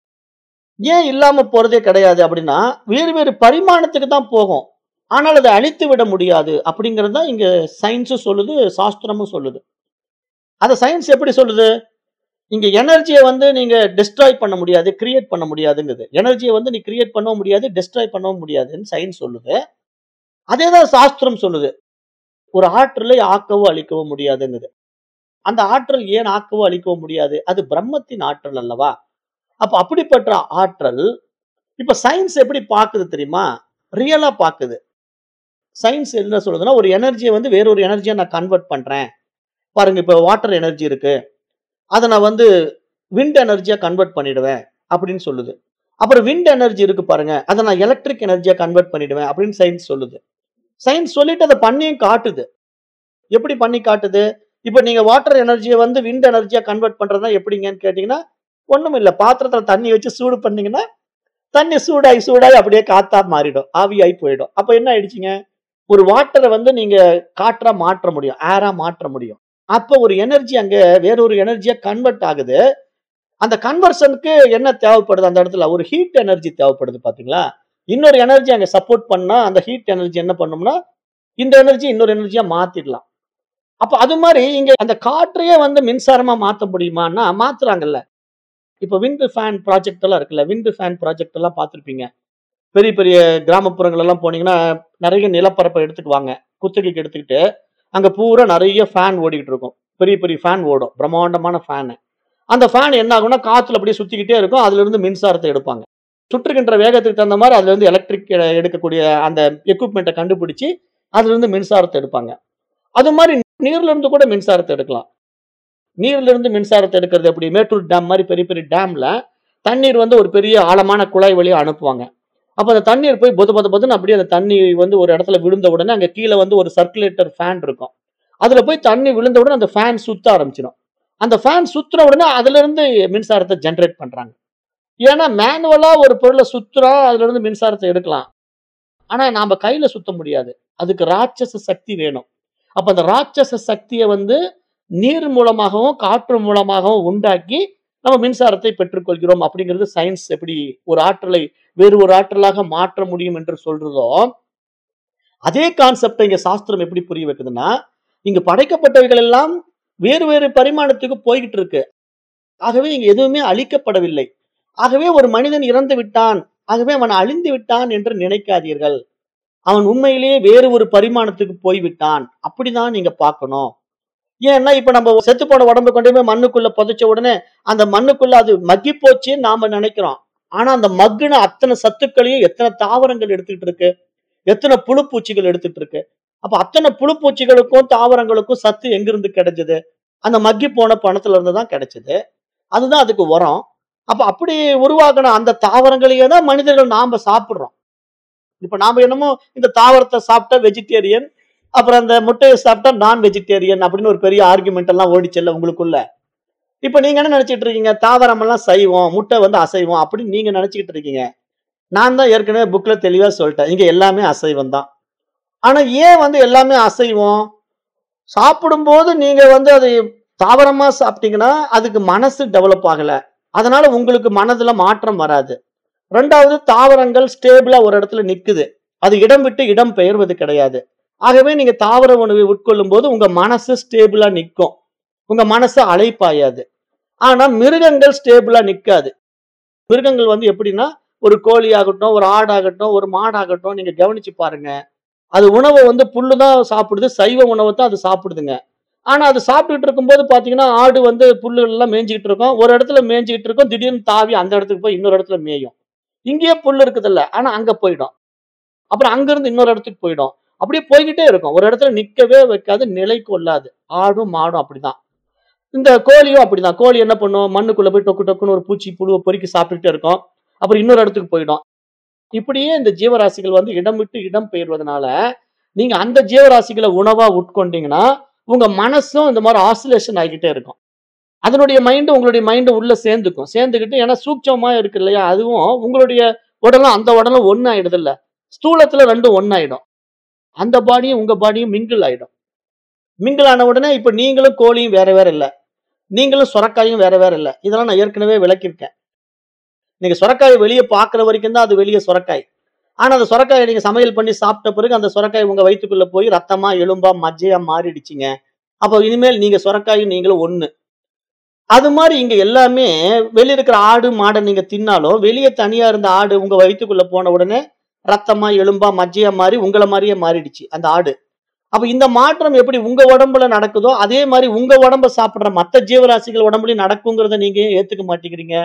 S1: ஏன் இல்லாம போறதே கிடையாது அப்படின்னா வேறு வேறு பரிமாணத்துக்கு தான் போகும் ஆனால் அதை அழித்து விட முடியாது அப்படிங்கிறது தான் இங்க சயின்ஸும் சொல்லுது சாஸ்திரமும் சொல்லுது அதை சயின்ஸ் எப்படி சொல்லுது இங்க எனர்ஜியை வந்து நீங்க டிஸ்ட்ராய் பண்ண முடியாது கிரியேட் பண்ண முடியாதுங்குது எனர்ஜியை வந்து நீ கிரியேட் பண்ணவும் முடியாது டிஸ்ட்ராய் பண்ணவும் முடியாதுன்னு சயின்ஸ் சொல்லுது அதே தான் சாஸ்திரம் சொல்லுது ஒரு ஆற்றலை ஆக்கவோ அழிக்கவோ முடியாதுங்குது அந்த ஆற்றல் ஏன் ஆக்கவோ அழிக்கவோ முடியாது அது பிரம்மத்தின் ஆற்றல் அல்லவா அப்ப அப்படிப்பட்ட ஆற்றல் இப்ப சயின்ஸ் எப்படி பாக்குது தெரியுமா ரியலா பாக்குது சயின்ஸ் என்ன சொல்லுதுன்னா ஒரு எனர்ஜியை வந்து வேற ஒரு எனர்ஜியா நான் கன்வெர்ட் பண்றேன் பாருங்க இப்ப வாட்டர் எனர்ஜி இருக்கு அதை நான் வந்து விண்ட் எனர்ஜியா கன்வெர்ட் பண்ணிடுவேன் அப்படின்னு சொல்லுது அப்புறம் விண்ட் எனர்ஜி இருக்கு பாருங்க அதை நான் எலக்ட்ரிக் எனர்ஜியா கன்வெர்ட் பண்ணிடுவேன் அப்படின்னு சயின்ஸ் சொல்லுது சயின்ஸ் சொல்லிட்டு அதை பண்ணியும் காட்டுது எப்படி பண்ணி காட்டுது இப்போ நீங்க வாட்டர் எனர்ஜியை வந்து விண்ட் எனர்ஜியா கன்வெர்ட் பண்றதா எப்படிங்கன்னு கேட்டீங்கன்னா ஒண்ணும் இல்ல பாத்திரத்துல தண்ணி வச்சு சூடு பண்ணீங்கன்னா தண்ணி சூடாகி சூடாகி அப்படியே காத்தா மாறிடும் ஆவியாகி போயிடும் அப்ப என்ன ஆயிடுச்சுங்க ஒரு வாட்டரை வந்து நீங்க காற்றா மாற்ற முடியும் ஏரா மாற்ற முடியும் அப்ப ஒரு எனர்ஜி அங்க வேற ஒரு எனர்ஜியா கன்வெர்ட் ஆகுது அந்த கன்வர்ஷனுக்கு என்ன தேவைப்படுது அந்த இடத்துல ஒரு ஹீட் எனர்ஜி தேவைப்படுது பாத்தீங்களா இன்னொரு எனர்ஜி அங்க சப்போர்ட் பண்ணா அந்த ஹீட் எனர்ஜி என்ன பண்ணும்னா இந்த எனர்ஜி இன்னொரு எனர்ஜியா மாத்திடலாம் அப்ப அது மாதிரி இங்க அந்த காற்றையே வந்து மின்சாரமா மாத்த முடியுமான்னா மாத்துறாங்கல்ல இப்ப விண்ட் ஃபேன் ப்ராஜெக்ட் எல்லாம் இருக்குல்ல விண்ட் ஃபேன் ப்ராஜெக்ட் எல்லாம் பார்த்திருப்பீங்க பெரிய பெரிய கிராமப்புறங்கள் எல்லாம் போனீங்கன்னா நிறைய நிலப்பரப்பை எடுத்துக்குவாங்க குத்தகைக்கு எடுத்துக்கிட்டு அங்க பூரா நிறைய ஃபேன் ஓடிக்கிட்டு இருக்கும் பெரிய பெரிய ஃபேன் ஓடும் பிரம்மாண்டமான ஃபேனு அந்த ஃபேன் என்ன ஆகும்னா காத்துல அப்படியே சுத்திக்கிட்டே இருக்கும் அதுல இருந்து மின்சாரத்தை எடுப்பாங்க சுற்றுகின்ற வேகத்துக்கு தகுந்த மாதிரி அதுல இருந்து எலக்ட்ரிக் எடுக்கக்கூடிய அந்த எக்யூப்மெண்ட்டை கண்டுபிடிச்சு அதுல இருந்து மின்சாரத்தை எடுப்பாங்க அது மாதிரி நீர்ல இருந்து கூட மின்சாரத்தை எடுக்கலாம் நீர்ல இருந்து மின்சாரத்தை எடுக்கிறது எப்படி மேட்டூர் டேம் மாதிரி பெரிய பெரிய டேம்ல தண்ணீர் வந்து ஒரு பெரிய ஆழமான குழாய் வழியா அனுப்புவாங்க அப்ப அந்த தண்ணீர் போய் பொது பொது பொதுன்னு அப்படியே அந்த தண்ணி வந்து ஒரு இடத்துல விழுந்த உடனே அங்க கீழே வந்து ஒரு சர்க்குலேட்டர் ஃபேன் இருக்கும் அதுல போய் தண்ணி விழுந்த உடனே அந்த ஃபேன் சுத்த ஆரம்பிச்சிடும் அந்த ஃபேன் சுத்துற உடனே அதுல இருந்து மின்சாரத்தை ஜென்ரேட் பண்றாங்க ஏன்னா மேனுவலா ஒரு பொருளை சுத்துறா அதுல இருந்து மின்சாரத்தை எடுக்கலாம் ஆனா நாம கையில சுத்த முடியாது அதுக்கு ராட்சச சக்தி வேணும் அப்ப அந்த ராட்சச சக்தியை வந்து நீர் மூலமாகவும் காற்று மூலமாகவும் உண்டாக்கி நம்ம மின்சாரத்தை பெற்றுக்கொள்கிறோம் அப்படிங்கிறது சயின்ஸ் எப்படி ஒரு ஆற்றலை வேறு ஒரு ஆற்றலாக மாற்ற முடியும் என்று சொல்றதோ அதே கான்செப்டை இங்க சாஸ்திரம் எப்படி புரிய வைக்குதுன்னா இங்க படைக்கப்பட்டவைகள் எல்லாம் வேறு வேறு பரிமாணத்துக்கு போய்கிட்டு இருக்கு ஆகவே இங்க எதுவுமே அழிக்கப்படவில்லை ஆகவே ஒரு மனிதன் இறந்து விட்டான் ஆகவே அவன் அழிந்து விட்டான் என்று நினைக்காதீர்கள் அவன் உண்மையிலேயே வேறு ஒரு பரிமாணத்துக்கு போய்விட்டான் அப்படிதான் நீங்க பார்க்கணும் ஏன்னா இப்ப நம்ம செத்து போன உடம்பு கொண்டு போய் மண்ணுக்குள்ள புதைச்ச உடனே அந்த மண்ணுக்குள்ள அது மக்கி போச்சுன்னு நாம நினைக்கிறோம் ஆனா அந்த மக்குன அத்தனை சத்துக்களையும் எத்தனை தாவரங்கள் எடுத்துக்கிட்டு இருக்கு எத்தனை புழுப்பூச்சிகள் எடுத்துட்டு இருக்கு அப்ப அத்தனை புழுப்பூச்சிகளுக்கும் தாவரங்களுக்கும் சத்து எங்கிருந்து கிடைச்சது அந்த மக்கி போன பணத்துல இருந்து தான் கிடைச்சது அதுதான் அதுக்கு உரம் அப்ப அப்படி உருவாக்கின அந்த தாவரங்களையே தான் மனிதர்கள் நாம சாப்பிடுறோம் இப்ப நாம என்னமோ இந்த தாவரத்தை சாப்பிட்டா வெஜிடேரியன் அப்புறம் அந்த முட்டையை சாப்பிட்டா நான் வெஜிடேரியன் அப்படின்னு ஒரு பெரிய ஆர்குமெண்ட் எல்லாம் ஓடிச்சல்ல உங்களுக்குள்ள இப்ப நீங்க என்ன நினைச்சிட்டு இருக்கீங்க தாவரம் எல்லாம் சைவம் முட்டை வந்து அசைவம் அப்படின்னு நீங்க நினைச்சுக்கிட்டு இருக்கீங்க நான் தான் ஏற்கனவே புக்ல தெளிவா சொல்லிட்டேன் இங்க எல்லாமே அசைவம் தான் ஆனா ஏன் வந்து எல்லாமே அசைவம் சாப்பிடும்போது நீங்க வந்து அது தாவரமா சாப்பிட்டீங்கன்னா அதுக்கு மனசு டெவலப் ஆகல அதனால உங்களுக்கு மனதுல மாற்றம் வராது ரெண்டாவது தாவரங்கள் ஸ்டேபிளா ஒரு இடத்துல நிக்குது அது இடம் விட்டு இடம் பெயர்வது கிடையாது ஆகவே நீங்க தாவர உணவை உட்கொள்ளும் போது உங்க மனசு ஸ்டேபிளா நிற்கும் உங்க மனசு அலைப்பாயாது ஆனா மிருகங்கள் ஸ்டேபிளா நிக்காது மிருகங்கள் வந்து எப்படின்னா ஒரு கோழி ஆகட்டும் ஒரு ஆடாகட்டும் ஒரு மாடாகட்டும் நீங்க கவனிச்சு பாருங்க அது உணவை வந்து புல்லு தான் சாப்பிடுது சைவ உணவை தான் அது சாப்பிடுதுங்க ஆனா அது சாப்பிட்டுட்டு இருக்கும்போது பாத்தீங்கன்னா ஆடு வந்து புல்லுகள் எல்லாம் மேய்ஞ்சிக்கிட்டு இருக்கும் ஒரு இடத்துல மேய்ஞ்சிக்கிட்டு இருக்கும் திடீர்னு தாவி அந்த இடத்துக்கு போய் இன்னொரு இடத்துல மேயும் இங்கேயே புல் இருக்குதுல்ல ஆனா அங்க போயிடும் அப்புறம் அங்க இருந்து இன்னொரு இடத்துக்கு போயிடும் அப்படியே போய்கிட்டே இருக்கும் ஒரு இடத்துல நிக்கவே வைக்காது நிலை கொள்ளாது ஆடும் மாடும் அப்படிதான் இந்த கோழியும் அப்படிதான் கோழி என்ன பண்ணும் மண்ணுக்குள்ள போய் டொக்கு டொக்குன்னு ஒரு பூச்சி புழுவை பொறுக்கி சாப்பிட்டுட்டே இருக்கும் அப்புறம் இன்னொரு இடத்துக்கு போயிடும் இப்படியே இந்த ஜீவராசிகள் வந்து இடம் விட்டு இடம் பெயர்வதனால நீங்க அந்த ஜீவராசிகளை உணவா உட்கொண்டீங்கன்னா உங்க மனசும் இந்த மாதிரி ஆசிலேஷன் ஆகிக்கிட்டே இருக்கும் அதனுடைய மைண்டு உங்களுடைய மைண்டு உள்ள சேர்ந்துக்கும் சேர்ந்துக்கிட்டு ஏன்னா சூட்சமா இருக்கு இல்லையா அதுவும் உங்களுடைய உடலும் அந்த உடலும் ஒன்னு ஆயிடுது இல்ல ஸ்தூலத்துல ரெண்டும் ஒன்னாயிடும் அந்த பாடியும் உங்க பாடியும் மிங்கிள் ஆயிடும் மிங்கிள் ஆன உடனே இப்ப நீங்களும் கோழியும் வேற வேற இல்ல நீங்களும் சுரக்காயும் வேற வேற இல்ல இதெல்லாம் நான் ஏற்கனவே விளக்கியிருக்கேன் நீங்க சுரக்காயை வெளியே பாக்குற வரைக்கும் தான் அது வெளியே சுரக்காய் ஆனா அந்த சுரக்காயை நீங்க சமையல் பண்ணி சாப்பிட்ட பிறகு அந்த சுரக்காய் உங்க வயிற்றுக்குள்ள போய் ரத்தமா எலும்பா மஜ்ஜையா மாறிடுச்சுங்க அப்போ இனிமேல் நீங்க சுரக்காயும் நீங்களும் ஒண்ணு அது மாதிரி இங்க எல்லாமே வெளிய இருக்கிற ஆடு மாடை நீங்க தின்னாலும் வெளியே தனியா இருந்த ஆடு உங்க வயிற்றுக்குள்ள போன உடனே ரத்தமா எலும்பா மஜ்ஜையா மாறி உங்களை மாதிரியே மாறிடுச்சு அந்த ஆடு அப்ப இந்த மாற்றம் எப்படி உங்க உடம்புல நடக்குதோ அதே மாதிரி உங்க உடம்ப சாப்பிடுற மத்த ஜீவராசிகள் உடம்புலயும் நடக்குங்கிறத நீங்க ஏன் ஏத்துக்க மாட்டேங்கிறீங்க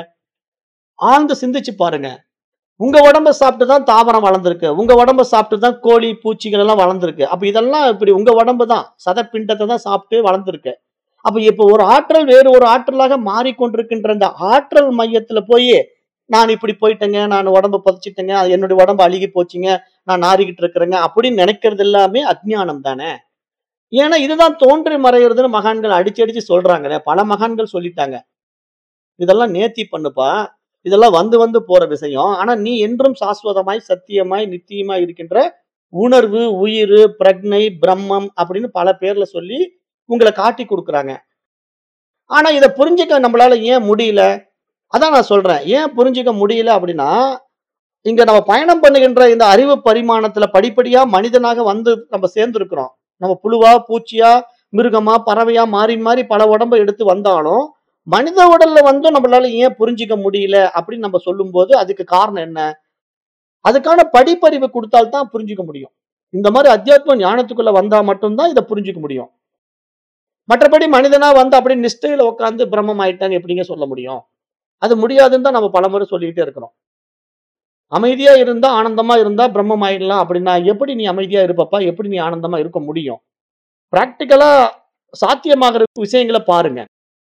S1: ஆழ்ந்து சிந்திச்சு பாருங்க உங்க உடம்ப சாப்பிட்டு தான் தாவரம் வளர்ந்துருக்கு உங்க உடம்ப சாப்பிட்டு தான் கோழி பூச்சிகள் எல்லாம் வளர்ந்துருக்கு அப்ப இதெல்லாம் இப்படி உங்க உடம்பு தான் சதப்பிண்டத்தை தான் சாப்பிட்டு வளர்ந்துருக்கு அப்ப இப்ப ஒரு ஆற்றல் வேறு ஒரு ஆற்றலாக மாறிக்கொண்டிருக்கின்ற அந்த ஆற்றல் மையத்துல போய் நான் இப்படி போயிட்டேங்க நான் உடம்ப புதைச்சிட்டேங்க அது என்னுடைய உடம்பு அழுகி போச்சுங்க நான் நாறிக்கிட்டு இருக்கிறேங்க அப்படின்னு நினைக்கிறது எல்லாமே அஜ்ஞானம் தானே ஏன்னா இதுதான் தோன்றி மறைகிறதுன்னு மகான்கள் அடிச்சு அடிச்சு சொல்றாங்களே பல மகான்கள் சொல்லிட்டாங்க இதெல்லாம் நேர்த்தி பண்ணுப்பா இதெல்லாம் வந்து வந்து போற விஷயம் ஆனா நீ என்றும் சாஸ்வதமாய் சத்தியமாய் நித்தியமாய் இருக்கின்ற உணர்வு உயிர் பிரக்னை பிரம்மம் அப்படின்னு பல பேர்ல சொல்லி உங்களை காட்டி கொடுக்குறாங்க ஆனா இதை புரிஞ்சுக்க நம்மளால ஏன் முடியல அதான் நான் சொல்றேன் ஏன் புரிஞ்சுக்க முடியல அப்படின்னா இங்க நம்ம பயணம் பண்ணுகின்ற இந்த அறிவு பரிமாணத்துல படிப்படியா மனிதனாக வந்து நம்ம சேர்ந்திருக்கிறோம் நம்ம புழுவா பூச்சியா மிருகமா பறவையா மாறி மாறி பல உடம்ப எடுத்து வந்தாலும் மனித உடல்ல வந்து நம்மளால ஏன் புரிஞ்சிக்க முடியல அப்படின்னு நம்ம சொல்லும்போது அதுக்கு காரணம் என்ன அதுக்கான படிப்பறிவு கொடுத்தால்தான் புரிஞ்சுக்க முடியும் இந்த மாதிரி அத்தியாத்ம ஞானத்துக்குள்ள வந்தா மட்டும்தான் இதை புரிஞ்சுக்க முடியும் மற்றபடி மனிதனா வந்து அப்படி நிஷ்டையில உட்காந்து பிரம்மம் ஆயிட்டாங்க எப்படிங்க சொல்ல முடியும் அது முடியாதுன்னு தான் நம்ம பலமுறை சொல்லிக்கிட்டே இருக்கிறோம் அமைதியா இருந்தா ஆனந்தமா இருந்தா பிரம்மம் ஆயிடலாம் அப்படின்னா எப்படி நீ அமைதியா இருப்பப்பா எப்படி நீ ஆனந்தமா இருக்க முடியும் பிராக்டிக்கலா சாத்தியமாகிற விஷயங்களை பாருங்க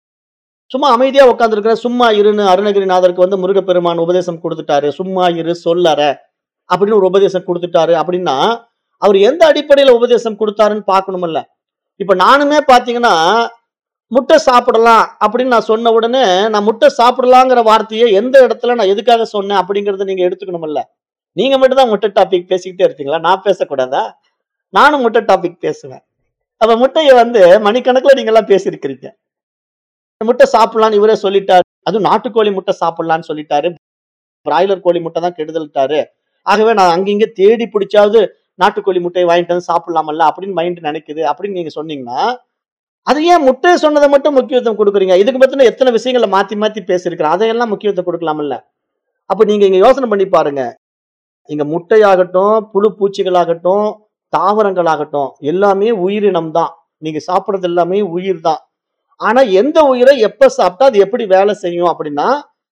S1: சும்மா அமைதியா உட்காந்துருக்கிற சும்மா இருன்னு அருணகிரிநாதருக்கு வந்து முருகப்பெருமான் உபதேசம் கொடுத்துட்டாரு சும்மா இரு சொல்லற அப்படின்னு ஒரு உபதேசம் கொடுத்துட்டாரு அப்படின்னா அவர் எந்த அடிப்படையில உபதேசம் கொடுத்தாருன்னு பார்க்கணும்ல இப்ப நானுமே பாத்தீங்கன்னா முட்டை சாப்பிடலாம் அப்படின்னு நான் சொன்ன உடனே நான் முட்டை சாப்பிடலாங்கிற வார்த்தையை எந்த இடத்துல நான் எதுக்காக சொன்னேன் அப்படிங்கறத நீங்க எடுத்துக்கணும்ல நீங்க மட்டும் தான் முட்டை டாபிக் பேசிக்கிட்டே இருக்கீங்களா நான் பேசக்கூடாதா நானும் முட்டை டாபிக் பேசுவேன் அப்ப முட்டையை வந்து மணிக்கணக்குல நீங்க எல்லாம் பேசியிருக்கிறீங்க முட்டை சாப்பிடலாம்னு இவரே சொல்லிட்டாரு அதுவும் நாட்டுக்கோழி முட்டை சாப்பிடலாம்னு சொல்லிட்டாரு பிராய்லர் கோழி முட்டை தான் கெடுதல்ட்டாரு ஆகவே நான் அங்கிங்க தேடி பிடிச்சாவது நாட்டுக்கோழி முட்டையை வாங்கிட்டு வந்து சாப்பிடலாமல்ல அப்படின்னு மைண்ட் நினைக்குது அப்படின்னு நீங்க சொன்னீங்கன்னா அது ஏன் முட்டை சொன்னதை மட்டும் முக்கியத்துவம் கொடுக்குறீங்க இதுக்கு பத்தின எத்தனை விஷயங்களை மாத்தி மாத்தி பேசியிருக்கிறேன் அதையெல்லாம் முக்கியத்துவம் கொடுக்கலாம்ல அப்ப நீங்க இங்க யோசனை பண்ணி பாருங்க இங்க முட்டையாகட்டும் புழு பூச்சிகளாகட்டும் தாவரங்களாகட்டும் எல்லாமே உயிரினம் தான் நீங்க சாப்பிடுறது எல்லாமே உயிர் தான் ஆனா எந்த உயிரை எப்ப சாப்பிட்டா அது எப்படி வேலை செய்யும் அப்படின்னா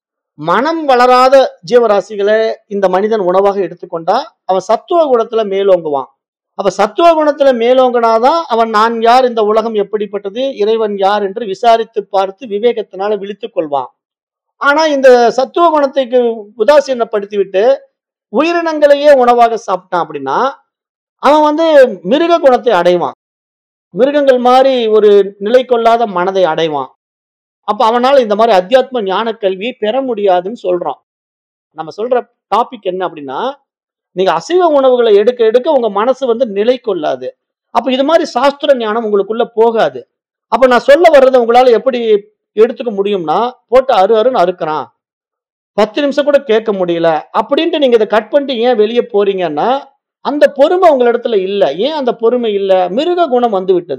S1: மனம் வளராத ஜீவராசிகளை இந்த மனிதன் உணவாக எடுத்துக்கொண்டா அவன் சத்துவ குணத்துல மேலோங்குவான் அப்ப சத்துவ குணத்துல மேலோங்கினாதான் அவன் நான் யார் இந்த உலகம் எப்படிப்பட்டது இறைவன் யார் என்று விசாரித்து பார்த்து விவேகத்தினால விழித்துக் கொள்வான் ஆனா இந்த சத்துவ குணத்தைக்கு உதாசீனப்படுத்தி விட்டு உயிரினங்களையே உணவாக சாப்பிட்டான் அப்படின்னா அவன் வந்து மிருக குணத்தை அடைவான் மிருகங்கள் மாதிரி ஒரு நிலை கொள்ளாத மனதை அடைவான் அப்ப அவனால இந்த மாதிரி அத்தியாத்ம ஞான கல்வியை பெற முடியாதுன்னு சொல்றான் நம்ம சொல்ற டாபிக் என்ன அப்படின்னா நீங்க அசைவ உணவுகளை எடுக்க எடுக்க உங்க மனசு வந்து நிலை கொள்ளாது அப்ப இது மாதிரி சாஸ்திர ஞானம் உங்களுக்குள்ள போகாது அப்ப நான் சொல்ல வர்றதை உங்களால எப்படி எடுத்துக்க முடியும்னா போட்டு அரு அருன்னு அறுக்கிறான் பத்து நிமிஷம் கூட கேட்க முடியல அப்படின்ட்டு நீங்க இதை கட் பண்ணிட்டு ஏன் வெளியே போறீங்கன்னா அந்த பொறுமை உங்களிடத்துல இல்ல ஏன் அந்த பொறுமை இல்ல மிருக குணம் வந்து விட்டது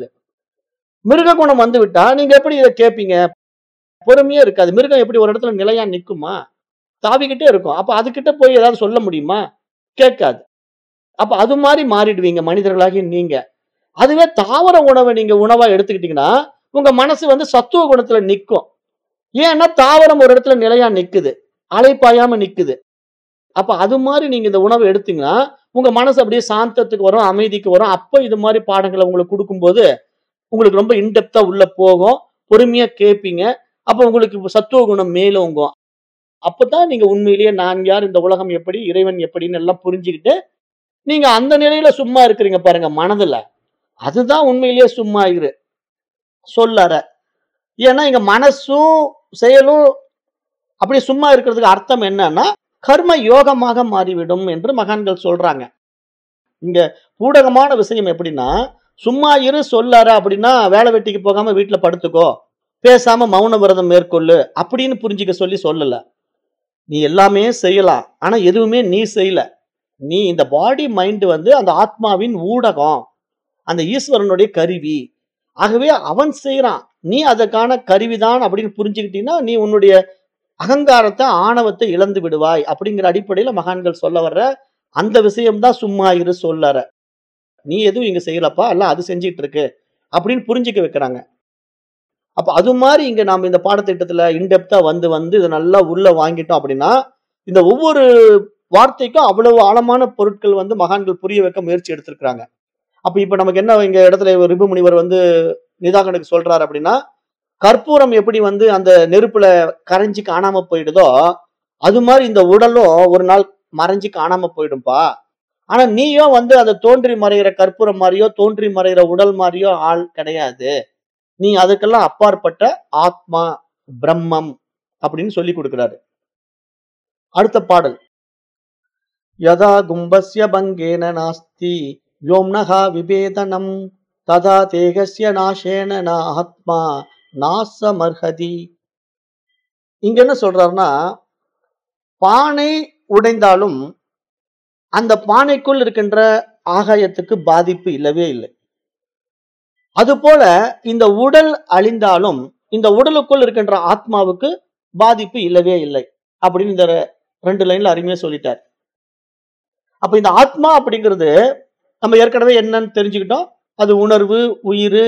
S1: மிருக குணம் வந்து விட்டா நீங்க எப்படி இதை கேட்பீங்க பொறுமையே இருக்காது மிருகம் எப்படி ஒரு இடத்துல நிலையா நிக்குமா தாவிக்கிட்டே இருக்கும் அப்ப அதுகிட்ட போய் ஏதாவது சொல்ல முடியுமா கேட்காது அப்ப அது மாதிரி மாறிடுவீங்க மனிதர்களாகி நீங்க அதுவே தாவர உணவை நீங்க உணவா எடுத்துக்கிட்டீங்கன்னா உங்க மனசு வந்து சத்துவ குணத்துல நிக்கும் ஏன்னா தாவரம் ஒரு இடத்துல நிலையா நிக்குது அலைப்பாயாம நிக்குது அப்ப அது மாதிரி நீங்க இந்த உணவை எடுத்தீங்கன்னா உங்க மனசு அப்படியே சாந்தத்துக்கு வரும் அமைதிக்கு வரும் அப்ப இது மாதிரி பாடங்களை உங்களுக்கு கொடுக்கும்போது உங்களுக்கு ரொம்ப இன்டெப்தா உள்ள போகும் பொறுமையா கேட்பீங்க அப்ப உங்களுக்கு சத்துவ குணம் மேலோங்கும் அப்பதான் நீங்க உண்மையிலேயே நான் யார் இந்த உலகம் எப்படி இறைவன் எப்படின்னு எல்லாம் புரிஞ்சுக்கிட்டு நீங்க அந்த நிலையில சும்மா இருக்கிறீங்க பாருங்க மனதுல அதுதான் உண்மையிலேயே சும்மா இரு சொல்லற ஏன்னா இங்க மனசும் செயலும் அப்படி சும்மா இருக்கிறதுக்கு அர்த்தம் என்னன்னா கர்ம யோகமாக மாறிவிடும் என்று மகான்கள் சொல்றாங்க இங்க பூடகமான விஷயம் எப்படின்னா சும்மா இரு சொல்லற அப்படின்னா வேலை வெட்டிக்கு போகாம வீட்டுல படுத்துக்கோ பேசாம மௌன விரதம் மேற்கொள்ளு அப்படின்னு புரிஞ்சுக்க சொல்லி சொல்லல நீ எல்லாமே செய்யலாம் ஆனா எதுவுமே நீ செய்யல நீ இந்த பாடி மைண்ட் வந்து அந்த ஆத்மாவின் ஊடகம் அந்த ஈஸ்வரனுடைய கருவி ஆகவே அவன் செய்யறான் நீ அதற்கான கருவிதான் அப்படின்னு புரிஞ்சுக்கிட்டீங்கன்னா நீ உன்னுடைய அகங்காரத்தை ஆணவத்தை இழந்து விடுவாய் அப்படிங்கிற அடிப்படையில மகான்கள் சொல்ல வர்ற அந்த விஷயம்தான் சும்மா இரு சொல்லற நீ எதுவும் இங்க செய்யலப்பா எல்லாம் அது செஞ்சிட்டு இருக்கு அப்படின்னு புரிஞ்சுக்க வைக்கிறாங்க அப்ப அது மாதிரி இங்க நாம இந்த பாடத்திட்டத்துல இன்டெப்தா வந்து வந்து இதை நல்லா உள்ள வாங்கிட்டோம் அப்படின்னா இந்த ஒவ்வொரு வார்த்தைக்கும் அவ்வளவு ஆழமான பொருட்கள் வந்து மகான்கள் புரிய வைக்க முயற்சி எடுத்திருக்கிறாங்க அப்ப இப்ப நமக்கு என்ன இங்க இடத்துல ரிபு முனிவர் வந்து நிதாகனுக்கு சொல்றாரு அப்படின்னா கற்பூரம் எப்படி வந்து அந்த நெருப்புல கரைஞ்சி காணாம போயிடுதோ அது மாதிரி இந்த உடலும் ஒரு நாள் மறைஞ்சு காணாம போயிடும்பா ஆனா நீயும் வந்து அந்த தோன்றி மறைகிற கற்பூரம் மாதிரியோ தோன்றி மறைகிற உடல் மாதிரியோ ஆள் கிடையாது நீ அதுக்கெல்லாம் அப்பாற்பட்ட ஆத்மா பிரம்மம் அப்படின்னு சொல்லி கொடுக்கிறாரு அடுத்த பாடல் யதா கும்பஸ்ய பங்கேன நாஸ்தி வ்யோம்னஹா விபேதனம் ததா தேகஸ்ய நாசேன ந ஆத்மா நாசமர்ஹதி இங்க என்ன சொல்றாருன்னா பானை உடைந்தாலும் அந்த பானைக்குள் இருக்கின்ற ஆகாயத்துக்கு பாதிப்பு இல்லவே இல்லை அதுபோல இந்த உடல் அழிந்தாலும் இந்த உடலுக்குள் இருக்கின்ற ஆத்மாவுக்கு பாதிப்பு இல்லவே இல்லை அப்படின்னு இந்த ரெண்டு லைன்ல அருமையா சொல்லிட்டார் அப்ப இந்த ஆத்மா அப்படிங்கிறது நம்ம ஏற்கனவே என்னன்னு தெரிஞ்சுக்கிட்டோம் அது உணர்வு உயிர்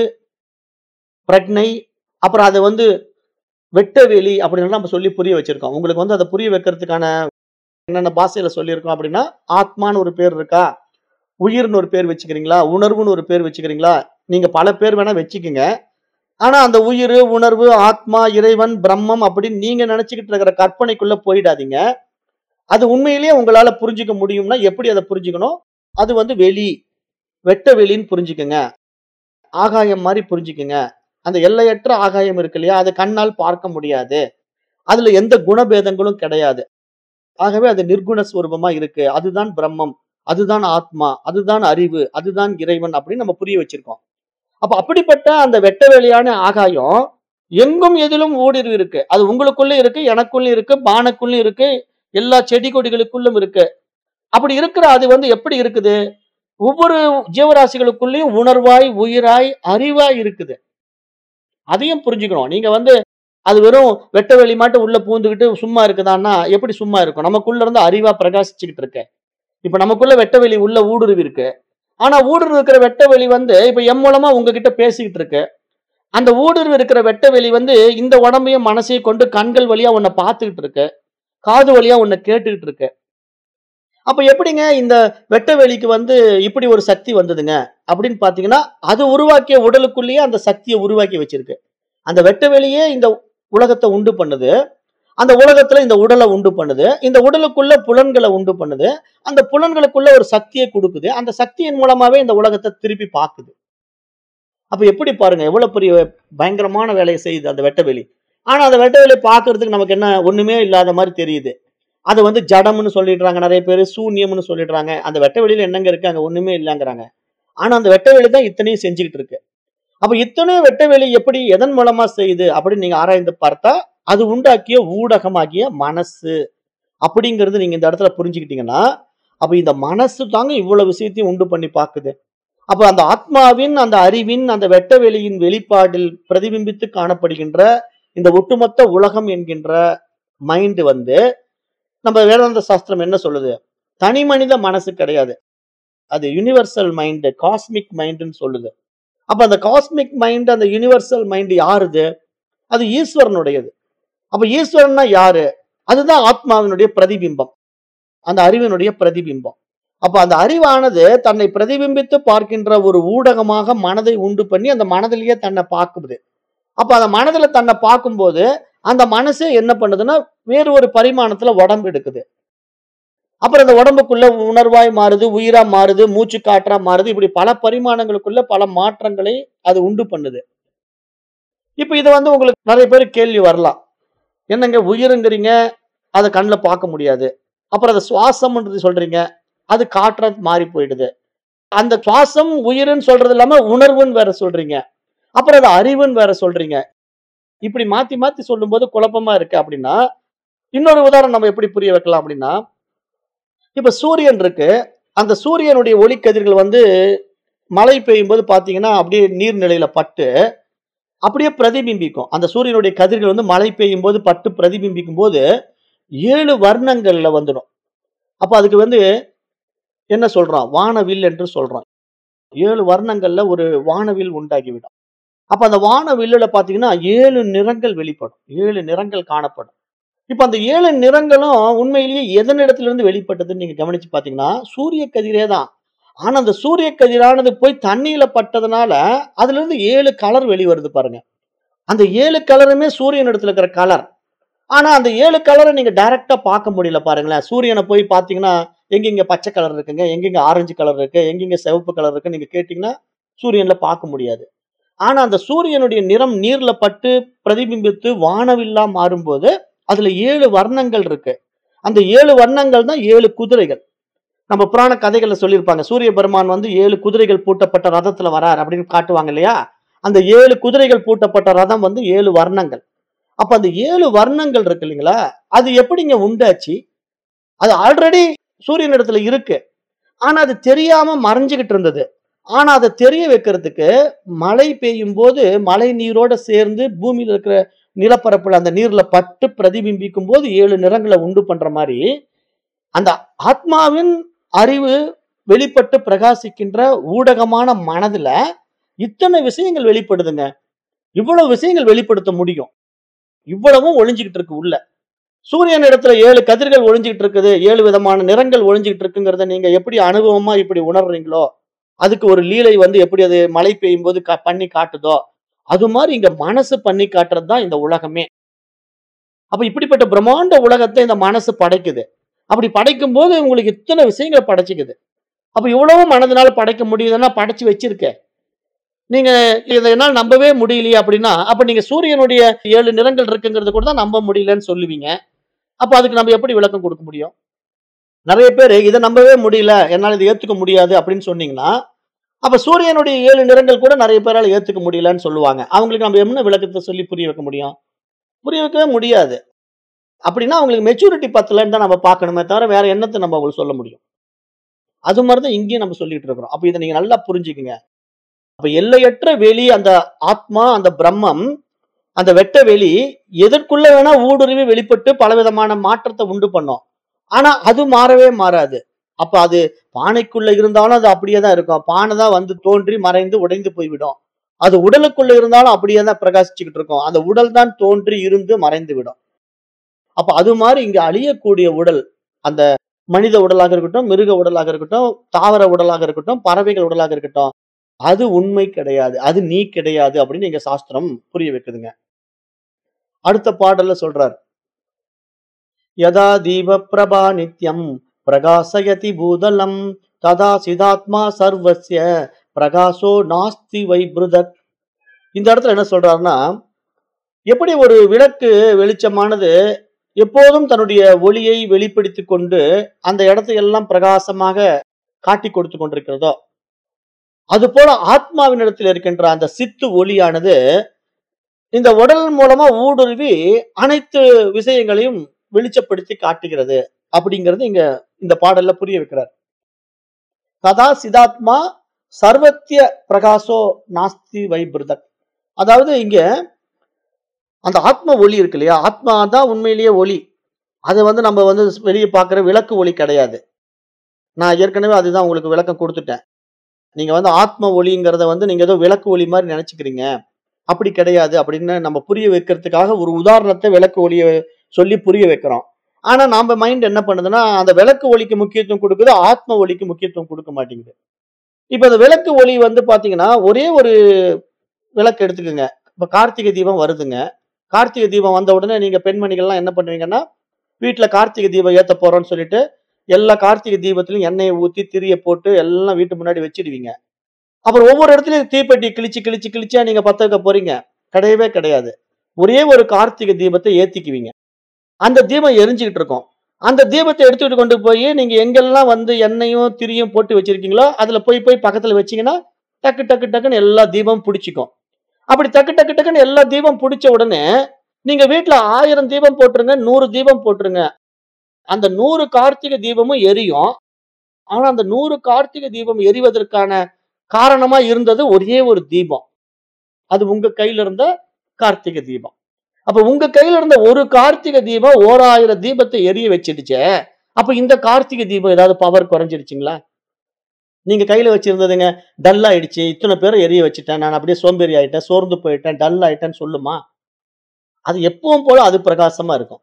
S1: பிரக்னை அப்புறம் அதை வந்து வெட்ட வெளி அப்படின்னு நம்ம சொல்லி புரிய வச்சிருக்கோம் உங்களுக்கு வந்து அதை புரிய வைக்கிறதுக்கான என்னென்ன பாஷையில சொல்லியிருக்கோம் அப்படின்னா ஆத்மான்னு ஒரு பேர் இருக்கா உயிர்னு ஒரு பேர் வச்சுக்கிறீங்களா உணர்வுன்னு ஒரு பேர் வச்சுக்கிறீங்களா நீங்க பல பேர் வேணா வச்சுக்கோங்க ஆனா அந்த உயிர் உணர்வு ஆத்மா இறைவன் பிரம்மம் அப்படின்னு நீங்க நினைச்சுக்கிட்டு இருக்கிற கற்பனைக்குள்ள போயிடாதீங்க அது உண்மையிலேயே உங்களால புரிஞ்சுக்க முடியும்னா எப்படி அதை புரிஞ்சுக்கணும் அது வந்து வெளி வெட்ட வெளின்னு புரிஞ்சுக்கங்க ஆகாயம் மாதிரி புரிஞ்சுக்கங்க அந்த எல்லையற்ற ஆகாயம் இருக்கு இல்லையா அது கண்ணால் பார்க்க முடியாது அதுல எந்த குணபேதங்களும் கிடையாது ஆகவே அது நிர்குண ஸ்வரூபமா இருக்கு அதுதான் பிரம்மம் அதுதான் ஆத்மா அதுதான் அறிவு அதுதான் இறைவன் அப்படின்னு நம்ம புரிய வச்சிருக்கோம் அப்ப அப்படிப்பட்ட அந்த வெட்ட வெளியான ஆகாயம் எங்கும் எதிலும் ஊடுருவி இருக்கு அது உங்களுக்குள்ள இருக்கு எனக்குள்ள இருக்கு பானைக்குள்ள இருக்கு எல்லா செடி கொடிகளுக்குள்ளும் இருக்கு அப்படி இருக்கிற அது வந்து எப்படி இருக்குது ஒவ்வொரு ஜீவராசிகளுக்குள்ளேயும் உணர்வாய் உயிராய் அறிவாய் இருக்குது அதையும் புரிஞ்சுக்கணும் நீங்க வந்து அது வெறும் வெட்ட வெளி மாட்டும் உள்ள பூந்துக்கிட்டு சும்மா இருக்குதான்னா எப்படி சும்மா இருக்கும் நமக்குள்ள இருந்து அறிவா பிரகாசிச்சுக்கிட்டு இருக்கு இப்ப நமக்குள்ள வெட்ட வெளி உள்ள ஊடுருவி இருக்கு ஆனா ஊடுருவி இருக்கிற வெட்ட வெளி வந்து இப்ப எம் மூலமா உங்ககிட்ட பேசிக்கிட்டு இருக்கு அந்த ஊடுருவி இருக்கிற வெட்ட வெளி வந்து இந்த உடம்பையும் மனசையும் கொண்டு கண்கள் வழியா உன்னை பார்த்துக்கிட்டு இருக்கு காது வழியா உன்னை கேட்டுக்கிட்டு இருக்கு அப்ப எப்படிங்க இந்த வெட்ட வெளிக்கு வந்து இப்படி ஒரு சக்தி வந்ததுங்க அப்படின்னு பாத்தீங்கன்னா அது உருவாக்கிய உடலுக்குள்ளேயே அந்த சக்தியை உருவாக்கி வச்சிருக்கு அந்த வெட்ட வெளியே இந்த உலகத்தை உண்டு பண்ணுது அந்த உலகத்துல இந்த உடலை உண்டு பண்ணுது இந்த உடலுக்குள்ள புலன்களை உண்டு பண்ணுது அந்த புலன்களுக்குள்ள ஒரு சக்தியை கொடுக்குது அந்த சக்தியின் மூலமாவே இந்த உலகத்தை திருப்பி பார்க்குது அப்ப எப்படி பாருங்க எவ்வளவு பெரிய பயங்கரமான வேலையை செய்யுது அந்த வெட்ட வெளி ஆனா அந்த வெட்ட வெளியை பார்க்கிறதுக்கு நமக்கு என்ன ஒண்ணுமே இல்லாத மாதிரி தெரியுது அது வந்து ஜடம்னு சொல்லிடுறாங்க நிறைய பேர் சூன்யம்னு சொல்லிடுறாங்க அந்த வெட்ட வெளியில என்னங்க இருக்கு அங்க ஒண்ணுமே இல்லைங்கிறாங்க ஆனா அந்த வெட்ட வெளி தான் இத்தனையும் செஞ்சுக்கிட்டு இருக்கு அப்ப இத்தனை வெட்ட வெளி எப்படி எதன் மூலமா செய்யுது அப்படின்னு நீங்க ஆராய்ந்து பார்த்தா அது உண்டாக்கிய ஊடகமாகிய மனசு அப்படிங்கிறது நீங்க இந்த இடத்துல புரிஞ்சுக்கிட்டீங்கன்னா அப்ப இந்த மனசு தாங்க இவ்வளவு விஷயத்தையும் உண்டு பண்ணி பாக்குது அப்ப அந்த ஆத்மாவின் அந்த அறிவின் அந்த வெட்ட வெளியின் வெளிப்பாடில் பிரதிபிம்பித்து காணப்படுகின்ற இந்த ஒட்டுமொத்த உலகம் என்கின்ற மைண்ட் வந்து நம்ம வேதாந்த சாஸ்திரம் என்ன சொல்லுது தனி மனித மனசு கிடையாது அது யுனிவர்சல் மைண்ட் காஸ்மிக் மைண்ட்னு சொல்லுது அப்ப அந்த காஸ்மிக் மைண்ட் அந்த யுனிவர்சல் மைண்ட் யாருது அது ஈஸ்வரனுடையது அப்ப ஈஸ்வரன்னா யாரு அதுதான் ஆத்மாவினுடைய பிரதிபிம்பம் அந்த அறிவினுடைய பிரதிபிம்பம் அப்ப அந்த அறிவானது தன்னை பிரதிபிம்பித்து பார்க்கின்ற ஒரு ஊடகமாக மனதை உண்டு பண்ணி அந்த மனதிலேயே தன்னை பார்க்குது அப்ப அந்த மனதுல தன்னை பார்க்கும்போது அந்த மனசு என்ன பண்ணுதுன்னா வேறு ஒரு பரிமாணத்துல உடம்பு எடுக்குது அப்புறம் அந்த உடம்புக்குள்ள உணர்வாய் மாறுது உயிரா மாறுது மூச்சு காற்றா மாறுது இப்படி பல பரிமாணங்களுக்குள்ள பல மாற்றங்களை அது உண்டு பண்ணுது இப்ப இது வந்து உங்களுக்கு நிறைய பேர் கேள்வி வரலாம் என்னங்க உயிருங்கிறீங்க அதை கண்ணில் பார்க்க முடியாது அப்புறம் அதை சுவாசம்ன்றது சொல்றீங்க அது காற்றா மாறி போயிடுது அந்த சுவாசம் உயிருன்னு சொல்றது இல்லாம உணர்வுன்னு வேற சொல்றீங்க அப்புறம் அது அறிவுன்னு வேற சொல்றீங்க இப்படி மாத்தி மாத்தி சொல்லும்போது குழப்பமா இருக்கு அப்படின்னா இன்னொரு உதாரணம் நம்ம எப்படி புரிய வைக்கலாம் அப்படின்னா இப்ப சூரியன் இருக்கு அந்த சூரியனுடைய ஒளிக்கதிர்கள் வந்து மழை பெய்யும் போது பாத்தீங்கன்னா அப்படியே நீர்நிலையில பட்டு அப்படியே பிரதிபிம்பிக்கும் அந்த சூரியனுடைய கதிர்கள் வந்து மழை பெய்யும் போது பட்டு பிரதிபிம்பிக்கும் போது ஏழு வர்ணங்கள்ல வந்துடும் அப்ப அதுக்கு வந்து என்ன சொல்றோம் வானவில் என்று சொல்றோம் ஏழு வர்ணங்கள்ல ஒரு வானவில் உண்டாகிவிடும் அப்ப அந்த வானவில்லுல பாத்தீங்கன்னா ஏழு நிறங்கள் வெளிப்படும் ஏழு நிறங்கள் காணப்படும் இப்ப அந்த ஏழு நிறங்களும் உண்மையிலேயே எதனிடத்துல இருந்து வெளிப்பட்டதுன்னு நீங்க கவனிச்சு பாத்தீங்கன்னா சூரிய கதிரே தான் ஆனா அந்த சூரிய கதிரானது போய் தண்ணியில பட்டதுனால அதுல இருந்து ஏழு கலர் வெளிவருது பாருங்க அந்த ஏழு கலருமே சூரியன் இடத்துல இருக்கிற கலர் ஆனா அந்த ஏழு கலரை நீங்க டைரக்டா பார்க்க முடியல பாருங்களேன் சூரியனை போய் பாத்தீங்கன்னா எங்கெங்க பச்சை கலர் இருக்குங்க எங்கெங்க ஆரஞ்சு கலர் இருக்கு எங்கெங்க சிவப்பு கலர் இருக்கு நீங்க கேட்டீங்கன்னா சூரியன்ல பார்க்க முடியாது ஆனா அந்த சூரியனுடைய நிறம் நீர்ல பட்டு பிரதிபிம்பித்து வானவில்லா மாறும்போது அதுல ஏழு வர்ணங்கள் இருக்கு அந்த ஏழு வண்ணங்கள் தான் ஏழு குதிரைகள் நம்ம புராண கதைகள்ல சொல்லியிருப்பாங்க சூரிய பெருமான் வந்து ஏழு குதிரைகள் பூட்டப்பட்ட ரதத்துல வரார் அப்படின்னு காட்டுவாங்க இல்லையா அந்த ஏழு குதிரைகள் பூட்டப்பட்ட ரதம் வந்து ஏழு வர்ணங்கள் அப்ப அந்த ஏழு வர்ணங்கள் இருக்கு இல்லைங்களா அது எப்படிங்க உண்டாச்சு அது ஆல்ரெடி சூரியன் இடத்துல இருக்கு ஆனா அது தெரியாம மறைஞ்சுகிட்டு இருந்தது ஆனா அதை தெரிய வைக்கிறதுக்கு மழை பெய்யும் போது மழை நீரோட சேர்ந்து பூமியில இருக்கிற நிலப்பரப்புல அந்த நீர்ல பட்டு பிரதிபிம்பிக்கும் போது ஏழு நிறங்களை உண்டு பண்ற மாதிரி அந்த ஆத்மாவின் அறிவு வெளிப்பட்டு பிரகாசிக்கின்ற ஊடகமான மனதுல இத்தனை விஷயங்கள் வெளிப்படுதுங்க இவ்வளவு விஷயங்கள் வெளிப்படுத்த முடியும் இவ்வளவும் ஒளிஞ்சுக்கிட்டு இருக்கு உள்ள சூரியன் இடத்துல ஏழு கதிர்கள் ஒளிஞ்சுக்கிட்டு இருக்குது ஏழு விதமான நிறங்கள் ஒளிஞ்சுக்கிட்டு இருக்குங்கிறத நீங்க எப்படி அனுபவமா இப்படி உணர்றீங்களோ அதுக்கு ஒரு லீலை வந்து எப்படி அது மழை பெய்யும் போது கா- பண்ணி காட்டுதோ அது மாதிரி இங்க மனசு பண்ணி காட்டுறது தான் இந்த உலகமே அப்ப இப்படிப்பட்ட பிரம்மாண்ட உலகத்தை இந்த மனசு படைக்குது அப்படி படைக்கும் போது உங்களுக்கு இத்தனை விஷயங்களை படைச்சுக்குது அப்ப இவ்வளவு மனதினால படைக்க முடியுதுன்னா படைச்சு வச்சிருக்க நீங்க இதை என்னால் நம்பவே முடியலையே அப்படின்னா அப்ப நீங்க சூரியனுடைய ஏழு நிறங்கள் இருக்குங்கிறது கூட தான் நம்ப முடியலன்னு சொல்லுவீங்க அப்ப அதுக்கு நம்ம எப்படி விளக்கம் கொடுக்க முடியும் நிறைய பேர் இதை நம்பவே முடியல என்னால் இதை ஏத்துக்க முடியாது அப்படின்னு சொன்னீங்கன்னா அப்ப சூரியனுடைய ஏழு நிறங்கள் கூட நிறைய பேரால ஏத்துக்க முடியலன்னு சொல்லுவாங்க அவங்களுக்கு நம்ம என்ன விளக்கத்தை சொல்லி புரிய வைக்க முடியும் புரிய வைக்கவே முடியாது அப்படின்னா அவங்களுக்கு மெச்சூரிட்டி பத்தலன்னு தான் நம்ம பார்க்கணுமே தவிர வேற என்னத்தை நம்ம அவங்களுக்கு சொல்ல முடியும் அது மாதிரி தான் இங்கேயும் நம்ம சொல்லிட்டு இருக்கிறோம் அப்ப இதை நீங்க நல்லா புரிஞ்சுக்குங்க அப்ப எல்லையற்ற வெளி அந்த ஆத்மா அந்த பிரம்மம் அந்த வெட்ட வெளி எதற்குள்ள வேணா ஊடுருவி வெளிப்பட்டு பலவிதமான மாற்றத்தை உண்டு பண்ணும் ஆனா அது மாறவே மாறாது அப்ப அது பானைக்குள்ள இருந்தாலும் அது அப்படியே தான் இருக்கும் பானை தான் வந்து தோன்றி மறைந்து உடைந்து போய்விடும் அது உடலுக்குள்ள இருந்தாலும் அப்படியே தான் பிரகாசிச்சுக்கிட்டு இருக்கும் அந்த உடல் தான் தோன்றி இருந்து மறைந்து விடும் அப்ப அது மாதிரி இங்க அழியக்கூடிய உடல் அந்த மனித உடலாக இருக்கட்டும் மிருக உடலாக இருக்கட்டும் தாவர உடலாக இருக்கட்டும் பறவைகள் உடலாக இருக்கட்டும் அது உண்மை கிடையாது அது நீ கிடையாது அப்படின்னு எங்க சாஸ்திரம் புரிய வைக்குதுங்க அடுத்த பாடல்ல சொல்றார் யதா தீப பிரபா நித்யம் பிரகாசயதி பூதலம் ததா சிதாத்மா சர்வஸ்ய பிரகாசோ நாஸ்தி வைப்ருதக் இந்த இடத்துல என்ன சொல்றாருன்னா எப்படி ஒரு விளக்கு வெளிச்சமானது எப்போதும் தன்னுடைய ஒளியை வெளிப்படுத்தி கொண்டு அந்த இடத்தை எல்லாம் பிரகாசமாக காட்டி கொடுத்து கொண்டிருக்கிறதோ அது போல ஆத்மாவின் இடத்தில் இருக்கின்ற அந்த சித்து ஒளியானது இந்த உடல் மூலமா ஊடுருவி அனைத்து விஷயங்களையும் வெளிச்சப்படுத்தி காட்டுகிறது அப்படிங்கிறது இங்க இந்த பாடல்ல புரிய வைக்கிறார் கதா சிதாத்மா சர்வத்திய பிரகாசோ நாஸ்தி வைபிருதக் அதாவது இங்க அந்த ஆத்ம ஒளி இருக்கு இல்லையா ஆத்மா தான் உண்மையிலேயே ஒளி அது வந்து நம்ம வந்து வெளியே பார்க்குற விளக்கு ஒளி கிடையாது நான் ஏற்கனவே அதுதான் உங்களுக்கு விளக்கம் கொடுத்துட்டேன் நீங்க வந்து ஆத்ம ஒளிங்கிறத வந்து நீங்க ஏதோ விளக்கு ஒளி மாதிரி நினைச்சுக்கிறீங்க அப்படி கிடையாது அப்படின்னு நம்ம புரிய வைக்கிறதுக்காக ஒரு உதாரணத்தை விளக்கு ஒளியை சொல்லி புரிய வைக்கிறோம் ஆனா நாம மைண்ட் என்ன பண்ணுதுன்னா அந்த விளக்கு ஒளிக்கு முக்கியத்துவம் கொடுக்குது ஆத்ம ஒளிக்கு முக்கியத்துவம் கொடுக்க மாட்டேங்குது இப்ப அந்த விளக்கு ஒளி வந்து பாத்தீங்கன்னா ஒரே ஒரு விளக்கு எடுத்துக்கோங்க இப்ப கார்த்திகை தீபம் வருதுங்க கார்த்திகை தீபம் வந்த உடனே நீங்க பெண்மணிகள்லாம் என்ன பண்ணுவீங்கன்னா வீட்டுல கார்த்திகை தீபம் ஏத்த போறோம்னு சொல்லிட்டு எல்லா கார்த்திகை தீபத்திலும் எண்ணெயை ஊத்தி திரிய போட்டு எல்லாம் வீட்டு முன்னாடி வச்சிடுவீங்க அப்புறம் ஒவ்வொரு இடத்துலயும் தீப்பெட்டி கிழிச்சு கிழிச்சு கிழிச்சா நீங்க பத்த வைக்க போறீங்க கிடையவே கிடையாது ஒரே ஒரு கார்த்திகை தீபத்தை ஏத்திக்குவீங்க அந்த தீபம் எரிஞ்சுக்கிட்டு இருக்கும் அந்த தீபத்தை எடுத்துக்கிட்டு கொண்டு போய் நீங்க எங்கெல்லாம் வந்து எண்ணெயும் திரியும் போட்டு வச்சிருக்கீங்களோ அதுல போய் போய் பக்கத்துல வச்சீங்கன்னா டக்கு டக்கு டக்குன்னு எல்லா தீபமும் பிடிச்சிக்கும் அப்படி டக்கு டக்கு டக்குன்னு எல்லா தீபம் பிடிச்ச உடனே நீங்க வீட்டுல ஆயிரம் தீபம் போட்டுருங்க நூறு தீபம் போட்டுருங்க அந்த நூறு கார்த்திகை தீபமும் எரியும் ஆனா அந்த நூறு கார்த்திகை தீபம் எரிவதற்கான காரணமா இருந்தது ஒரே ஒரு தீபம் அது உங்க கையில இருந்த கார்த்திகை தீபம் அப்ப உங்க கையில இருந்த ஒரு கார்த்திகை தீபம் ஓர் ஆயிரம் தீபத்தை எரிய வச்சிடுச்சே அப்ப இந்த கார்த்திகை தீபம் ஏதாவது பவர் குறைஞ்சிருச்சுங்களா நீங்க கையில வச்சிருந்ததுங்க டல் ஆயிடுச்சு இத்தனை பேரை எரிய வச்சுட்டேன் நான் அப்படியே சோம்பேறி ஆயிட்டேன் சோர்ந்து போயிட்டேன் டல் ஆயிட்டேன்னு சொல்லுமா அது எப்பவும் போல அது பிரகாசமா இருக்கும்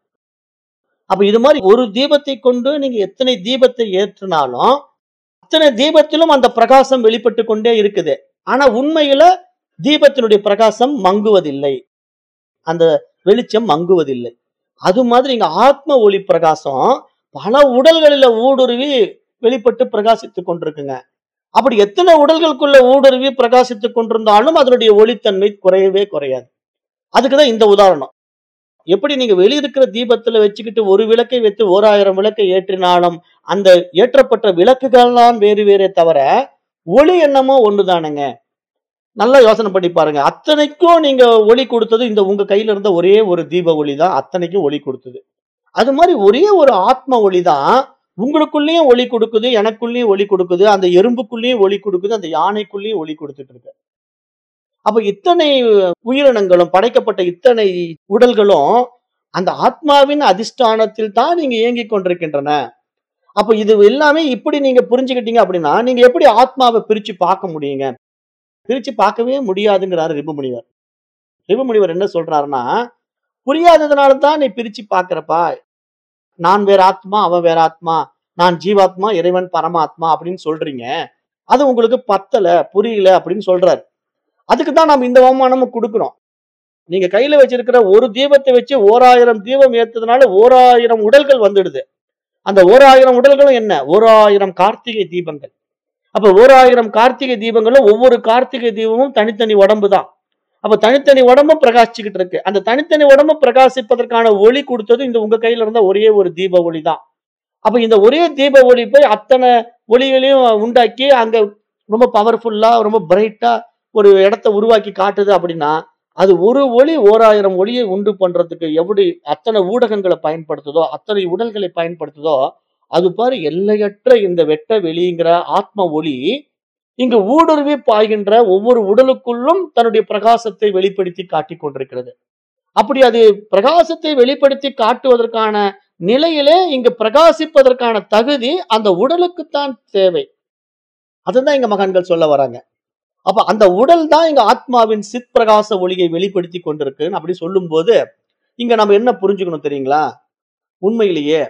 S1: அப்ப இது மாதிரி ஒரு தீபத்தை கொண்டு நீங்க எத்தனை தீபத்தை ஏற்றினாலும் அத்தனை தீபத்திலும் அந்த பிரகாசம் வெளிப்பட்டு கொண்டே இருக்குது ஆனா உண்மையில தீபத்தினுடைய பிரகாசம் மங்குவதில்லை அந்த வெளிச்சம் மங்குவதில்லை அது மாதிரி இங்க ஆத்ம ஒளி பிரகாசம் பல உடல்களில ஊடுருவி வெளிப்பட்டு பிரகாசித்துக் கொண்டிருக்குங்க அப்படி எத்தனை உடல்களுக்குள்ள ஊடுருவி பிரகாசித்துக் கொண்டிருந்தாலும் அதனுடைய ஒளித்தன்மை குறையவே குறையாது அதுக்குதான் இந்த உதாரணம் எப்படி நீங்க வெளிய இருக்கிற தீபத்துல வச்சுக்கிட்டு ஒரு விளக்கை வைத்து ஓராயிரம் விளக்கை ஏற்றினாலும் அந்த ஏற்றப்பட்ட விளக்குகள்லாம் வேறு வேறே தவிர ஒளி என்னமோ ஒண்ணுதானுங்க நல்லா யோசனை பண்ணி பாருங்க அத்தனைக்கும் நீங்க ஒளி கொடுத்தது இந்த உங்க கையில இருந்த ஒரே ஒரு தீப ஒளி தான் அத்தனைக்கும் ஒளி கொடுத்தது அது மாதிரி ஒரே ஒரு ஆத்ம ஒளி தான் உங்களுக்குள்ளேயும் ஒளி கொடுக்குது எனக்குள்ளேயும் ஒளி கொடுக்குது அந்த எறும்புக்குள்ளேயும் ஒளி கொடுக்குது அந்த யானைக்குள்ளேயும் ஒளி கொடுத்துட்டு இருக்கு அப்ப இத்தனை உயிரினங்களும் படைக்கப்பட்ட இத்தனை உடல்களும் அந்த ஆத்மாவின் அதிஷ்டானத்தில் தான் நீங்க இயங்கிக் கொண்டிருக்கின்றன அப்ப இது எல்லாமே இப்படி நீங்க புரிஞ்சுக்கிட்டீங்க அப்படின்னா நீங்க எப்படி ஆத்மாவை பிரிச்சு பார்க்க முடியுங்க பிரிச்சு பார்க்கவே முடியாதுங்கிறாரு ரிபுமுனிவர் ரிபுமுனிவர் என்ன சொல்றாருன்னா புரியாததுனால தான் நீ பிரிச்சு பார்க்கறப்பா நான் வேற ஆத்மா அவன் வேற ஆத்மா நான் ஜீவாத்மா இறைவன் பரமாத்மா அப்படின்னு சொல்றீங்க அது உங்களுக்கு பத்தல புரியல அப்படின்னு சொல்றாரு அதுக்கு தான் நம்ம இந்த அவமானமும் கொடுக்கிறோம் நீங்க கையில வச்சிருக்கிற ஒரு தீபத்தை வச்சு ஓராயிரம் தீபம் ஏத்ததுனால ஓராயிரம் உடல்கள் வந்துடுது அந்த ஓராயிரம் உடல்களும் என்ன ஓராயிரம் கார்த்திகை தீபங்கள் அப்ப ஓராயிரம் கார்த்திகை தீபங்களும் ஒவ்வொரு கார்த்திகை தீபமும் தனித்தனி உடம்பு தான் அப்ப தனித்தனி உடம்பும் பிரகாசிச்சுக்கிட்டு இருக்கு அந்த தனித்தனி உடம்பு பிரகாசிப்பதற்கான ஒளி கொடுத்தது இந்த உங்க கையில இருந்த ஒரே ஒரு தீப ஒளி தான் அப்ப இந்த ஒரே தீப ஒளி போய் அத்தனை ஒளிகளையும் உண்டாக்கி அங்க ரொம்ப பவர்ஃபுல்லா ரொம்ப பிரைட்டா ஒரு இடத்த உருவாக்கி காட்டுது அப்படின்னா அது ஒரு ஒளி ஓராயிரம் ஒளியை உண்டு பண்றதுக்கு எப்படி அத்தனை ஊடகங்களை பயன்படுத்துதோ அத்தனை உடல்களை பயன்படுத்துதோ அது பாரு எல்லையற்ற இந்த வெட்ட வெளிங்கிற ஆத்ம ஒளி இங்கு ஊடுருவி பாய்கின்ற ஒவ்வொரு உடலுக்குள்ளும் தன்னுடைய பிரகாசத்தை வெளிப்படுத்தி காட்டிக் கொண்டிருக்கிறது அப்படி அது பிரகாசத்தை வெளிப்படுத்தி காட்டுவதற்கான நிலையிலே இங்கு பிரகாசிப்பதற்கான தகுதி அந்த உடலுக்குத்தான் தேவை அதுதான் இங்க மகான்கள் சொல்ல வராங்க அப்ப அந்த உடல் தான் இங்க ஆத்மாவின் சித் பிரகாச ஒளியை வெளிப்படுத்தி கொண்டிருக்குன்னு அப்படி சொல்லும்போது இங்க நம்ம என்ன புரிஞ்சுக்கணும் தெரியுங்களா உண்மையிலேயே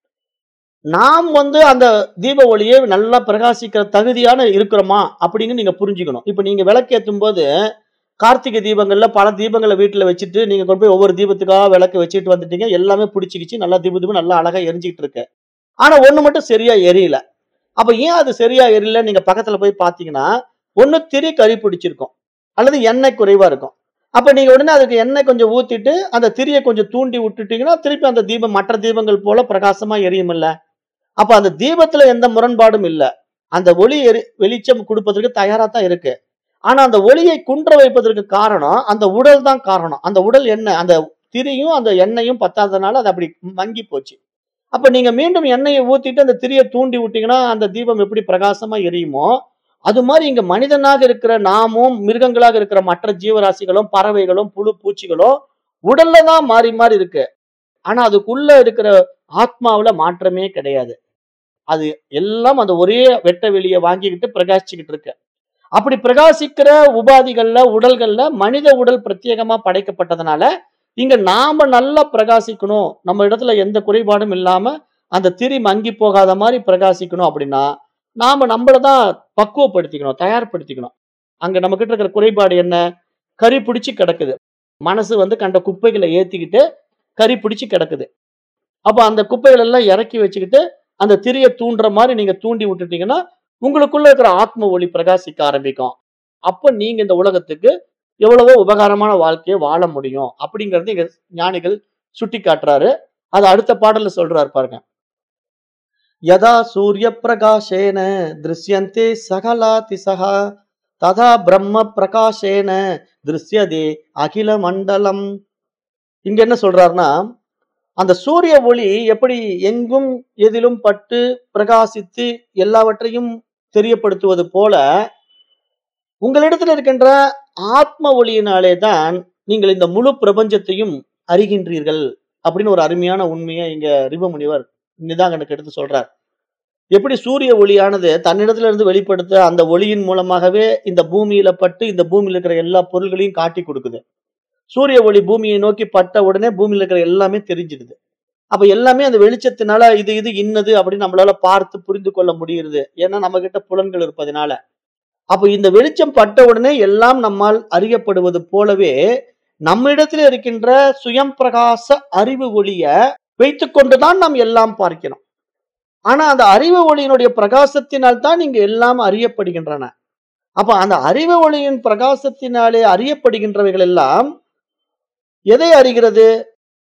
S1: நாம் வந்து அந்த தீப ஒளியை நல்லா பிரகாசிக்கிற தகுதியான இருக்கிறோமா அப்படின்னு நீங்க புரிஞ்சுக்கணும் இப்ப நீங்க விளக்கேற்றும் போது கார்த்திகை தீபங்கள்ல பல தீபங்களை வீட்டுல வச்சுட்டு நீங்க கொண்டு போய் ஒவ்வொரு தீபத்துக்காக விளக்கு வச்சுட்டு வந்துட்டீங்க எல்லாமே பிடிச்சிக்கிச்சு நல்லா தீப தீபம் நல்லா அழகா எரிஞ்சுக்கிட்டு இருக்கு ஆனா ஒண்ணு மட்டும் சரியா எரியல அப்ப ஏன் அது சரியா எரியல நீங்க பக்கத்துல போய் பாத்தீங்கன்னா ஒண்ணு திரி கறி பிடிச்சிருக்கும் அல்லது எண்ணெய் குறைவா இருக்கும் அப்ப நீங்க உடனே அதுக்கு எண்ணெய் கொஞ்சம் ஊத்திட்டு அந்த திரியை கொஞ்சம் தூண்டி விட்டுட்டீங்கன்னா திருப்பி அந்த தீபம் மற்ற தீபங்கள் போல பிரகாசமா எரியும் இல்ல அப்ப அந்த தீபத்துல எந்த முரண்பாடும் இல்ல அந்த ஒளி எரி வெளிச்சம் கொடுப்பதற்கு தயாரா தான் இருக்கு ஆனா அந்த ஒளியை குன்ற வைப்பதற்கு காரணம் அந்த உடல் தான் காரணம் அந்த உடல் என்ன அந்த திரியும் அந்த எண்ணெயும் பத்தாதனால அது அப்படி மங்கி போச்சு அப்ப நீங்க மீண்டும் எண்ணெயை ஊத்திட்டு அந்த திரியை தூண்டி விட்டீங்கன்னா அந்த தீபம் எப்படி பிரகாசமா எரியுமோ அது மாதிரி இங்க மனிதனாக இருக்கிற நாமும் மிருகங்களாக இருக்கிற மற்ற ஜீவராசிகளும் பறவைகளும் புழு பூச்சிகளும் உடல்ல தான் மாறி மாறி இருக்கு ஆனா அதுக்குள்ள இருக்கிற ஆத்மாவுல மாற்றமே கிடையாது அது எல்லாம் அந்த ஒரே வெட்ட வெளியை வாங்கிக்கிட்டு பிரகாசிச்சுக்கிட்டு இருக்கு அப்படி பிரகாசிக்கிற உபாதிகள்ல உடல்கள்ல மனித உடல் பிரத்யேகமா படைக்கப்பட்டதுனால இங்க நாம நல்லா பிரகாசிக்கணும் நம்ம இடத்துல எந்த குறைபாடும் இல்லாம அந்த திரி மங்கி போகாத மாதிரி பிரகாசிக்கணும் அப்படின்னா நாம நம்மளை தான் பக்குவப்படுத்திக்கணும் தயார்படுத்திக்கணும் அங்க நம்ம கிட்ட இருக்கிற குறைபாடு என்ன கறி பிடிச்சி கிடக்குது மனசு வந்து கண்ட குப்பைகளை ஏத்திக்கிட்டு கறி பிடிச்சி கிடக்குது அப்ப அந்த குப்பைகள் எல்லாம் இறக்கி வச்சுக்கிட்டு அந்த திரியை தூண்டுற மாதிரி நீங்க தூண்டி விட்டுட்டீங்கன்னா உங்களுக்குள்ள இருக்கிற ஆத்ம ஒளி பிரகாசிக்க ஆரம்பிக்கும் அப்ப நீங்க இந்த உலகத்துக்கு எவ்வளவோ உபகாரமான வாழ்க்கையை வாழ முடியும் அப்படிங்கறது இங்க ஞானிகள் சுட்டி காட்டுறாரு அது அடுத்த பாடல்ல சொல்றாரு பாருங்க யதா சூரிய பிரகாஷேன திருஷ்யந்தே சகலாதி சகா ததா பிரம்ம பிரகாஷேன திருஷ்யதே அகில மண்டலம் இங்க என்ன சொல்றாருன்னா அந்த சூரிய ஒளி எப்படி எங்கும் எதிலும் பட்டு பிரகாசித்து எல்லாவற்றையும் தெரியப்படுத்துவது போல உங்களிடத்தில் இருக்கின்ற ஆத்ம ஒளியினாலே தான் நீங்கள் இந்த முழு பிரபஞ்சத்தையும் அறிகின்றீர்கள் அப்படின்னு ஒரு அருமையான உண்மையை இங்க ரிபமுனிவர் நிதாகனுக்கு எடுத்து சொல்றார் எப்படி சூரிய ஒளியானது தன்னிடத்துல இருந்து வெளிப்படுத்த அந்த ஒளியின் மூலமாகவே இந்த பூமியில பட்டு இந்த பூமியில இருக்கிற எல்லா பொருள்களையும் காட்டி கொடுக்குது சூரிய ஒளி பூமியை நோக்கி பட்ட உடனே பூமியில இருக்கிற எல்லாமே தெரிஞ்சிடுது அப்ப எல்லாமே அந்த வெளிச்சத்தினால இது இது இன்னது அப்படின்னு நம்மளால பார்த்து புரிந்து கொள்ள முடியுது ஏன்னா நம்ம கிட்ட புலன்கள் இருப்பதனால அப்ப இந்த வெளிச்சம் பட்ட உடனே எல்லாம் நம்மால் அறியப்படுவது போலவே நம்மிடத்தில் இருக்கின்ற சுயம் பிரகாச அறிவு ஒளிய வைத்துக்கொண்டுதான் நாம் எல்லாம் பார்க்கிறோம் ஆனா அந்த அறிவு ஒளியினுடைய பிரகாசத்தினால் தான் இங்க எல்லாம் அறியப்படுகின்றன அப்ப அந்த அறிவு ஒளியின் பிரகாசத்தினாலே அறியப்படுகின்றவைகள் எல்லாம் எதை அறிகிறது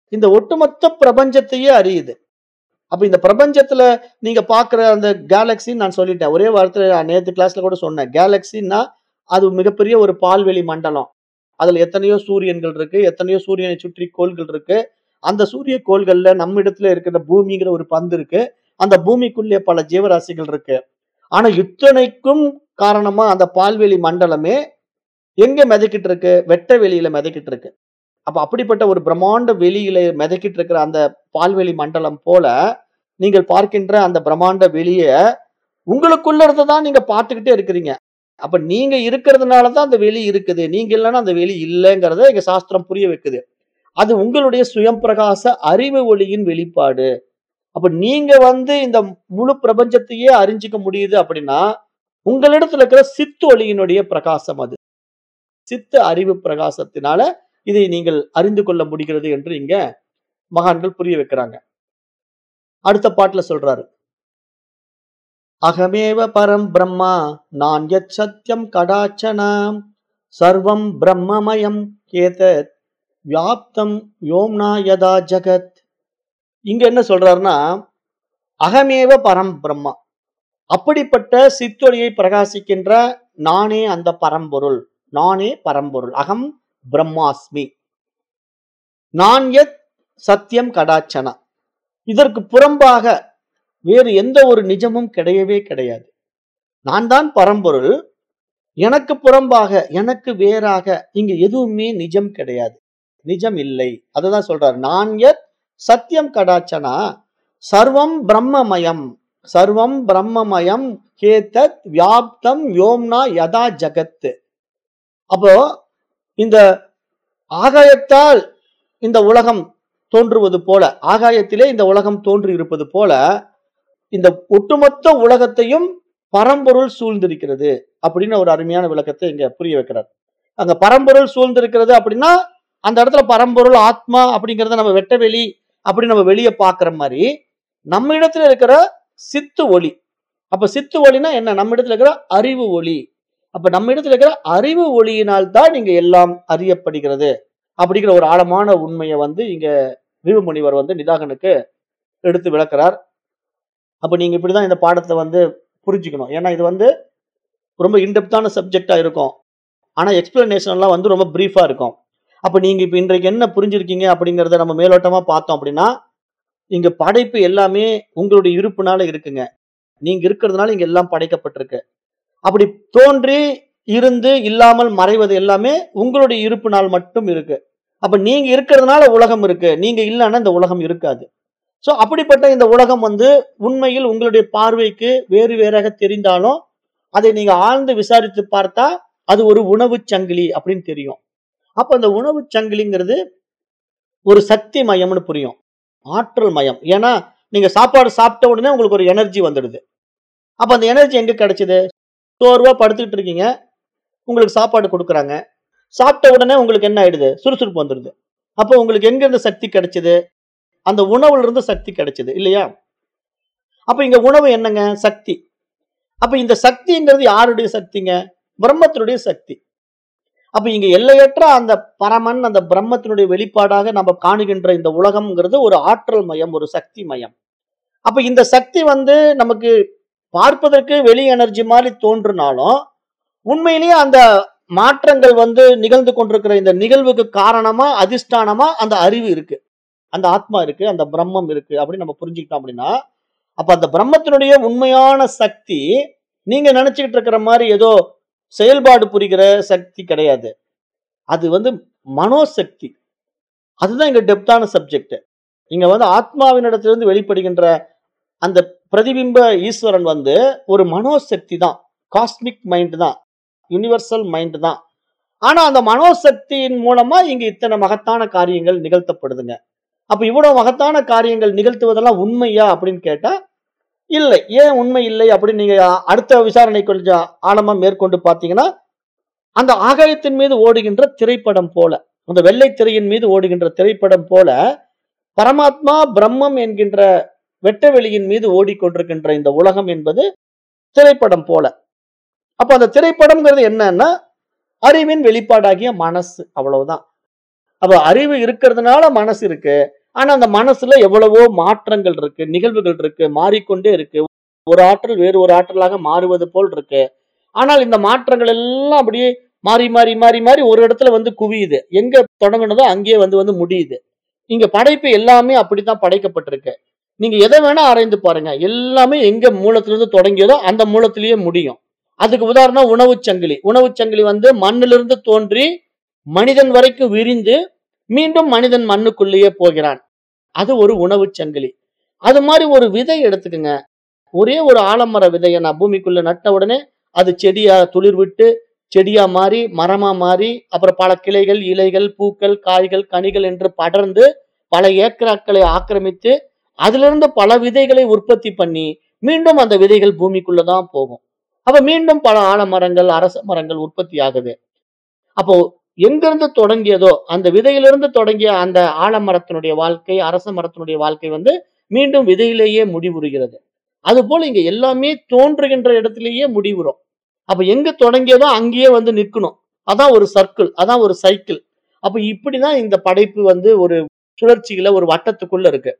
S1: இந்த ஒட்டுமொத்த பிரபஞ்சத்தையே அறியுது அப்ப இந்த பிரபஞ்சத்துல நீங்க பாக்குற அந்த கேலக்சின்னு நான் சொல்லிட்டேன் ஒரே வாரத்துல நான் நேத்து கிளாஸ்ல கூட சொன்னேன் கேலக்சின்னா அது மிகப்பெரிய ஒரு பால்வெளி மண்டலம் அதுல எத்தனையோ சூரியன்கள் இருக்கு எத்தனையோ சூரியனை சுற்றி கோள்கள் இருக்கு அந்த சூரிய கோள்கள்ல நம்ம இடத்துல இருக்கிற பூமிங்கிற ஒரு பந்து இருக்கு அந்த பூமிக்குள்ளே பல ஜீவராசிகள் இருக்கு ஆனா இத்தனைக்கும் காரணமா அந்த பால்வெளி மண்டலமே எங்க மிதக்கிட்டு இருக்கு வெட்ட வெளியில மிதக்கிட்டு இருக்கு அப்ப அப்படிப்பட்ட ஒரு பிரம்மாண்ட வெளியில மிதக்கிட்டு இருக்கிற அந்த பால்வெளி மண்டலம் போல நீங்கள் பார்க்கின்ற அந்த பிரம்மாண்ட வெளிய உங்களுக்குள்ள இருந்து தான் நீங்க பார்த்துக்கிட்டே இருக்கிறீங்க அப்ப நீங்க இருக்கிறதுனால தான் அந்த வெளி இருக்குது நீங்க இல்லைன்னா அந்த வெளி இல்லைங்கிறத எங்க சாஸ்திரம் புரிய வைக்குது அது உங்களுடைய சுயம் பிரகாச அறிவு ஒளியின் வெளிப்பாடு அப்ப நீங்க வந்து இந்த முழு பிரபஞ்சத்தையே அறிஞ்சிக்க முடியுது அப்படின்னா உங்களிடத்துல இருக்கிற சித்து ஒளியினுடைய பிரகாசம் அது சித்த அறிவு பிரகாசத்தினால இதை நீங்கள் அறிந்து கொள்ள முடிகிறது என்று இங்க மகான்கள் புரிய வைக்கிறாங்க அடுத்த பாட்டுல சொல்றாரு அகமேவ பரம் பிரம்மா நான் யத் சத்யம் கடாச்சனாம் சர்வம் பிரம்மமயம் கேதத் வியாப்தம் யோம்னா யதா ஜகத் இங்க என்ன சொல்றாருன்னா அகமேவ பரம் பிரம்மா அப்படிப்பட்ட சித்தொழியை பிரகாசிக்கின்ற நானே அந்த பரம்பொருள் நானே பரம்பொருள் அகம் பிரம்மாஸ்மி நான் எத் சத்தியம் கடாச்சனா இதற்கு புறம்பாக வேறு எந்த ஒரு நிஜமும் கிடையவே கிடையாது நான் தான் பரம்பொருள் எனக்கு புறம்பாக எனக்கு வேறாக இங்க எதுவுமே நிஜம் கிடையாது நிஜம் இல்லை அதுதான் சொல்றார் நான் எத் சத்தியம் கடாச்சனா சர்வம் பிரம்மமயம் சர்வம் பிரம்மமயம் கேத்தத் வியாப்தம் யோம்னா யதா ஜகத் அப்போ இந்த ஆகாயத்தால் இந்த உலகம் தோன்றுவது போல ஆகாயத்திலே இந்த உலகம் தோன்றி இருப்பது போல இந்த ஒட்டுமொத்த உலகத்தையும் பரம்பொருள் சூழ்ந்திருக்கிறது அப்படின்னு ஒரு அருமையான விளக்கத்தை இங்க புரிய வைக்கிறார் அங்க பரம்பொருள் சூழ்ந்திருக்கிறது அப்படின்னா அந்த இடத்துல பரம்பொருள் ஆத்மா அப்படிங்கறத நம்ம வெட்டவெளி அப்படி நம்ம வெளியே பாக்குற மாதிரி நம்ம இடத்துல இருக்கிற சித்து ஒளி அப்ப சித்து ஒளினா என்ன நம்ம இடத்துல இருக்கிற அறிவு ஒளி அப்ப நம்ம இடத்துல இருக்கிற அறிவு ஒளியினால் தான் நீங்க எல்லாம் அறியப்படுகிறது அப்படிங்கிற ஒரு ஆழமான உண்மையை வந்து இங்க விருமுனிவர் வந்து நிதாகனுக்கு எடுத்து விளக்குறார் அப்ப நீங்க இப்படிதான் இந்த பாடத்தை வந்து புரிஞ்சுக்கணும் ஏன்னா இது வந்து ரொம்ப இன்டெப்தான சப்ஜெக்டா இருக்கும் ஆனா எக்ஸ்பிளனேஷன் எல்லாம் வந்து ரொம்ப பிரீஃபா இருக்கும் அப்ப நீங்க இப்ப இன்றைக்கு என்ன புரிஞ்சிருக்கீங்க அப்படிங்கறத நம்ம மேலோட்டமா பார்த்தோம் அப்படின்னா இங்க படைப்பு எல்லாமே உங்களுடைய இருப்புனால இருக்குங்க நீங்க இருக்கிறதுனால இங்க எல்லாம் படைக்கப்பட்டிருக்கு அப்படி தோன்றி இருந்து இல்லாமல் மறைவது எல்லாமே உங்களுடைய இருப்புனால் மட்டும் இருக்கு அப்ப நீங்க இருக்கிறதுனால உலகம் இருக்கு நீங்க இல்லைன்னா இந்த உலகம் இருக்காது சோ அப்படிப்பட்ட இந்த உலகம் வந்து உண்மையில் உங்களுடைய பார்வைக்கு வேறு வேறாக தெரிந்தாலும் அதை நீங்க ஆழ்ந்து விசாரித்து பார்த்தா அது ஒரு உணவு சங்கிலி அப்படின்னு தெரியும் அப்ப அந்த உணவு சங்கிலிங்கிறது ஒரு சக்தி மயம்னு புரியும் ஆற்றல் மயம் ஏன்னா நீங்க சாப்பாடு சாப்பிட்ட உடனே உங்களுக்கு ஒரு எனர்ஜி வந்துடுது அப்ப அந்த எனர்ஜி எங்க கிடைச்சது சோர்வா படுத்துக்கிட்டு இருக்கீங்க உங்களுக்கு சாப்பாடு கொடுக்குறாங்க சாப்பிட்ட உடனே உங்களுக்கு என்ன ஆயிடுது சுறுசுறுப்பு வந்துடுது அப்போ உங்களுக்கு எங்க இருந்து சக்தி கிடைச்சது அந்த உணவுல இருந்து சக்தி கிடைச்சது இல்லையா அப்ப இங்க உணவு என்னங்க சக்தி அப்ப இந்த சக்திங்கிறது யாருடைய சக்திங்க பிரம்மத்தினுடைய சக்தி அப்ப இங்க எல்லையற்ற அந்த பரமன் அந்த பிரம்மத்தினுடைய வெளிப்பாடாக நம்ம காணுகின்ற இந்த உலகம்ங்கிறது ஒரு ஆற்றல் மயம் ஒரு சக்தி மயம் அப்ப இந்த சக்தி வந்து நமக்கு பார்ப்பதற்கு வெளி எனர்ஜி மாதிரி தோன்றினாலும் உண்மையிலேயே அந்த மாற்றங்கள் வந்து நிகழ்ந்து கொண்டிருக்கிற இந்த நிகழ்வுக்கு காரணமா அதிஷ்டானமா அந்த அறிவு இருக்கு அந்த ஆத்மா இருக்கு அந்த பிரம்மம் இருக்கு அப்படின்னு நம்ம புரிஞ்சுக்கிட்டோம் அப்படின்னா அப்ப அந்த பிரம்மத்தினுடைய உண்மையான சக்தி நீங்க நினைச்சுக்கிட்டு இருக்கிற மாதிரி ஏதோ செயல்பாடு புரிகிற சக்தி கிடையாது அது வந்து மனோசக்தி அதுதான் இங்க டெப்தான சப்ஜெக்ட் இங்க வந்து ஆத்மாவினிடத்திலிருந்து வெளிப்படுகின்ற அந்த பிரதிபிம்ப ஈஸ்வரன் வந்து ஒரு மனோசக்தி தான் காஸ்மிக் மைண்ட் தான் யுனிவர்சல் மைண்ட் தான் ஆனா அந்த மனோசக்தியின் மூலமா இங்க இத்தனை மகத்தான காரியங்கள் நிகழ்த்தப்படுதுங்க அப்ப இவ்வளவு மகத்தான காரியங்கள் நிகழ்த்துவதெல்லாம் உண்மையா அப்படின்னு கேட்டா இல்லை ஏன் உண்மை இல்லை அப்படின்னு நீங்க அடுத்த விசாரணை கொஞ்சம் ஆழமா மேற்கொண்டு பார்த்தீங்கன்னா அந்த ஆகாயத்தின் மீது ஓடுகின்ற திரைப்படம் போல அந்த வெள்ளை திரையின் மீது ஓடுகின்ற திரைப்படம் போல பரமாத்மா பிரம்மம் என்கின்ற வெட்ட வெளியின் மீது ஓடிக்கொண்டிருக்கின்ற இந்த உலகம் என்பது திரைப்படம் போல அப்ப அந்த திரைப்படம்ங்கிறது என்னன்னா அறிவின் வெளிப்பாடாகிய மனசு அவ்வளவுதான் அப்ப அறிவு இருக்கிறதுனால மனசு இருக்கு ஆனா அந்த மனசுல எவ்வளவோ மாற்றங்கள் இருக்கு நிகழ்வுகள் இருக்கு மாறிக்கொண்டே இருக்கு ஒரு ஆற்றல் வேறு ஒரு ஆற்றலாக மாறுவது போல் இருக்கு ஆனால் இந்த மாற்றங்கள் எல்லாம் அப்படியே மாறி மாறி மாறி மாறி ஒரு இடத்துல வந்து குவியுது எங்க தொடங்குனதோ அங்கேயே வந்து வந்து முடியுது இங்க படைப்பு எல்லாமே அப்படித்தான் படைக்கப்பட்டிருக்கு நீங்க எதை வேணா ஆராய்ந்து பாருங்க எல்லாமே எங்க மூலத்திலிருந்து தொடங்கியதோ அந்த மூலத்திலேயே முடியும் அதுக்கு உதாரணம் உணவுச் சங்கிலி உணவுச் சங்கிலி வந்து மண்ணிலிருந்து தோன்றி மனிதன் வரைக்கும் விரிந்து மீண்டும் மனிதன் மண்ணுக்குள்ளேயே போகிறான் அது ஒரு உணவுச் சங்கிலி அது மாதிரி ஒரு விதை எடுத்துக்கங்க ஒரே ஒரு ஆலமர விதையை நான் பூமிக்குள்ள நட்ட உடனே அது செடியா துளிர் விட்டு செடியா மாறி மரமா மாறி அப்புறம் பல கிளைகள் இலைகள் பூக்கள் காய்கள் கனிகள் என்று படர்ந்து பல ஏக்கராக்களை ஆக்கிரமித்து அதிலிருந்து பல விதைகளை உற்பத்தி பண்ணி மீண்டும் அந்த விதைகள் பூமிக்குள்ள தான் போகும் அப்ப மீண்டும் பல ஆலமரங்கள் அரச மரங்கள் உற்பத்தி ஆகுது அப்போ எங்கிருந்து தொடங்கியதோ அந்த விதையிலிருந்து தொடங்கிய அந்த ஆலமரத்தினுடைய வாழ்க்கை அரச மரத்தினுடைய வாழ்க்கை வந்து மீண்டும் விதையிலேயே முடிவுறுகிறது அதுபோல இங்க எல்லாமே தோன்றுகின்ற இடத்திலேயே முடிவுறும் அப்ப எங்க தொடங்கியதோ அங்கேயே வந்து நிற்கணும் அதான் ஒரு சர்க்கிள் அதான் ஒரு சைக்கிள் அப்ப இப்படிதான் இந்த படைப்பு வந்து ஒரு சுழற்சியில ஒரு வட்டத்துக்குள்ள இருக்கு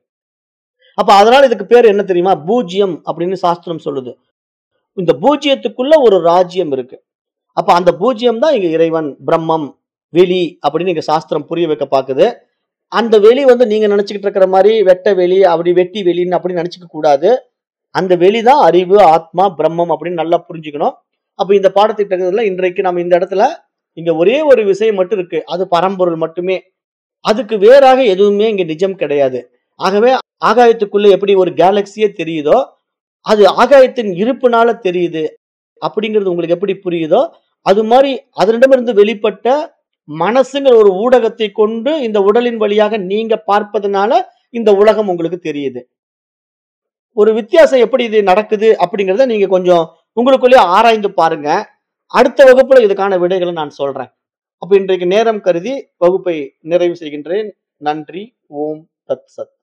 S1: அப்ப அதனால இதுக்கு பேர் என்ன தெரியுமா பூஜ்யம் அப்படின்னு சாஸ்திரம் சொல்லுது இந்த பூஜ்யத்துக்குள்ள ஒரு ராஜ்யம் இருக்கு அப்ப அந்த பூஜ்யம் தான் இங்க இறைவன் பிரம்மம் வெளி அப்படின்னு இங்க சாஸ்திரம் புரிய வைக்க பாக்குது அந்த வெளி வந்து நீங்க நினைச்சுக்கிட்டு இருக்கிற மாதிரி வெட்ட வெளி அப்படி வெட்டி வெளின்னு அப்படி நினைச்சுக்க கூடாது அந்த வெளி தான் அறிவு ஆத்மா பிரம்மம் அப்படின்னு நல்லா புரிஞ்சுக்கணும் அப்ப இந்த பாடத்திட்டத்துல இன்றைக்கு நம்ம இந்த இடத்துல இங்க ஒரே ஒரு விஷயம் மட்டும் இருக்கு அது பரம்பொருள் மட்டுமே அதுக்கு வேறாக எதுவுமே இங்க நிஜம் கிடையாது ஆகவே ஆகாயத்துக்குள்ள எப்படி ஒரு கேலக்சியே தெரியுதோ அது ஆகாயத்தின் இருப்புனால தெரியுது அப்படிங்கிறது உங்களுக்கு எப்படி புரியுதோ அது மாதிரி அதனிடமிருந்து வெளிப்பட்ட மனசுங்கிற ஒரு ஊடகத்தை கொண்டு இந்த உடலின் வழியாக நீங்க பார்ப்பதனால இந்த உலகம் உங்களுக்கு தெரியுது ஒரு வித்தியாசம் எப்படி இது நடக்குது அப்படிங்கறத நீங்க கொஞ்சம் உங்களுக்குள்ளே ஆராய்ந்து பாருங்க அடுத்த வகுப்புல இதுக்கான விடைகளை நான் சொல்றேன் அப்ப இன்றைக்கு நேரம் கருதி வகுப்பை நிறைவு செய்கின்றேன் நன்றி ஓம் தத் சத்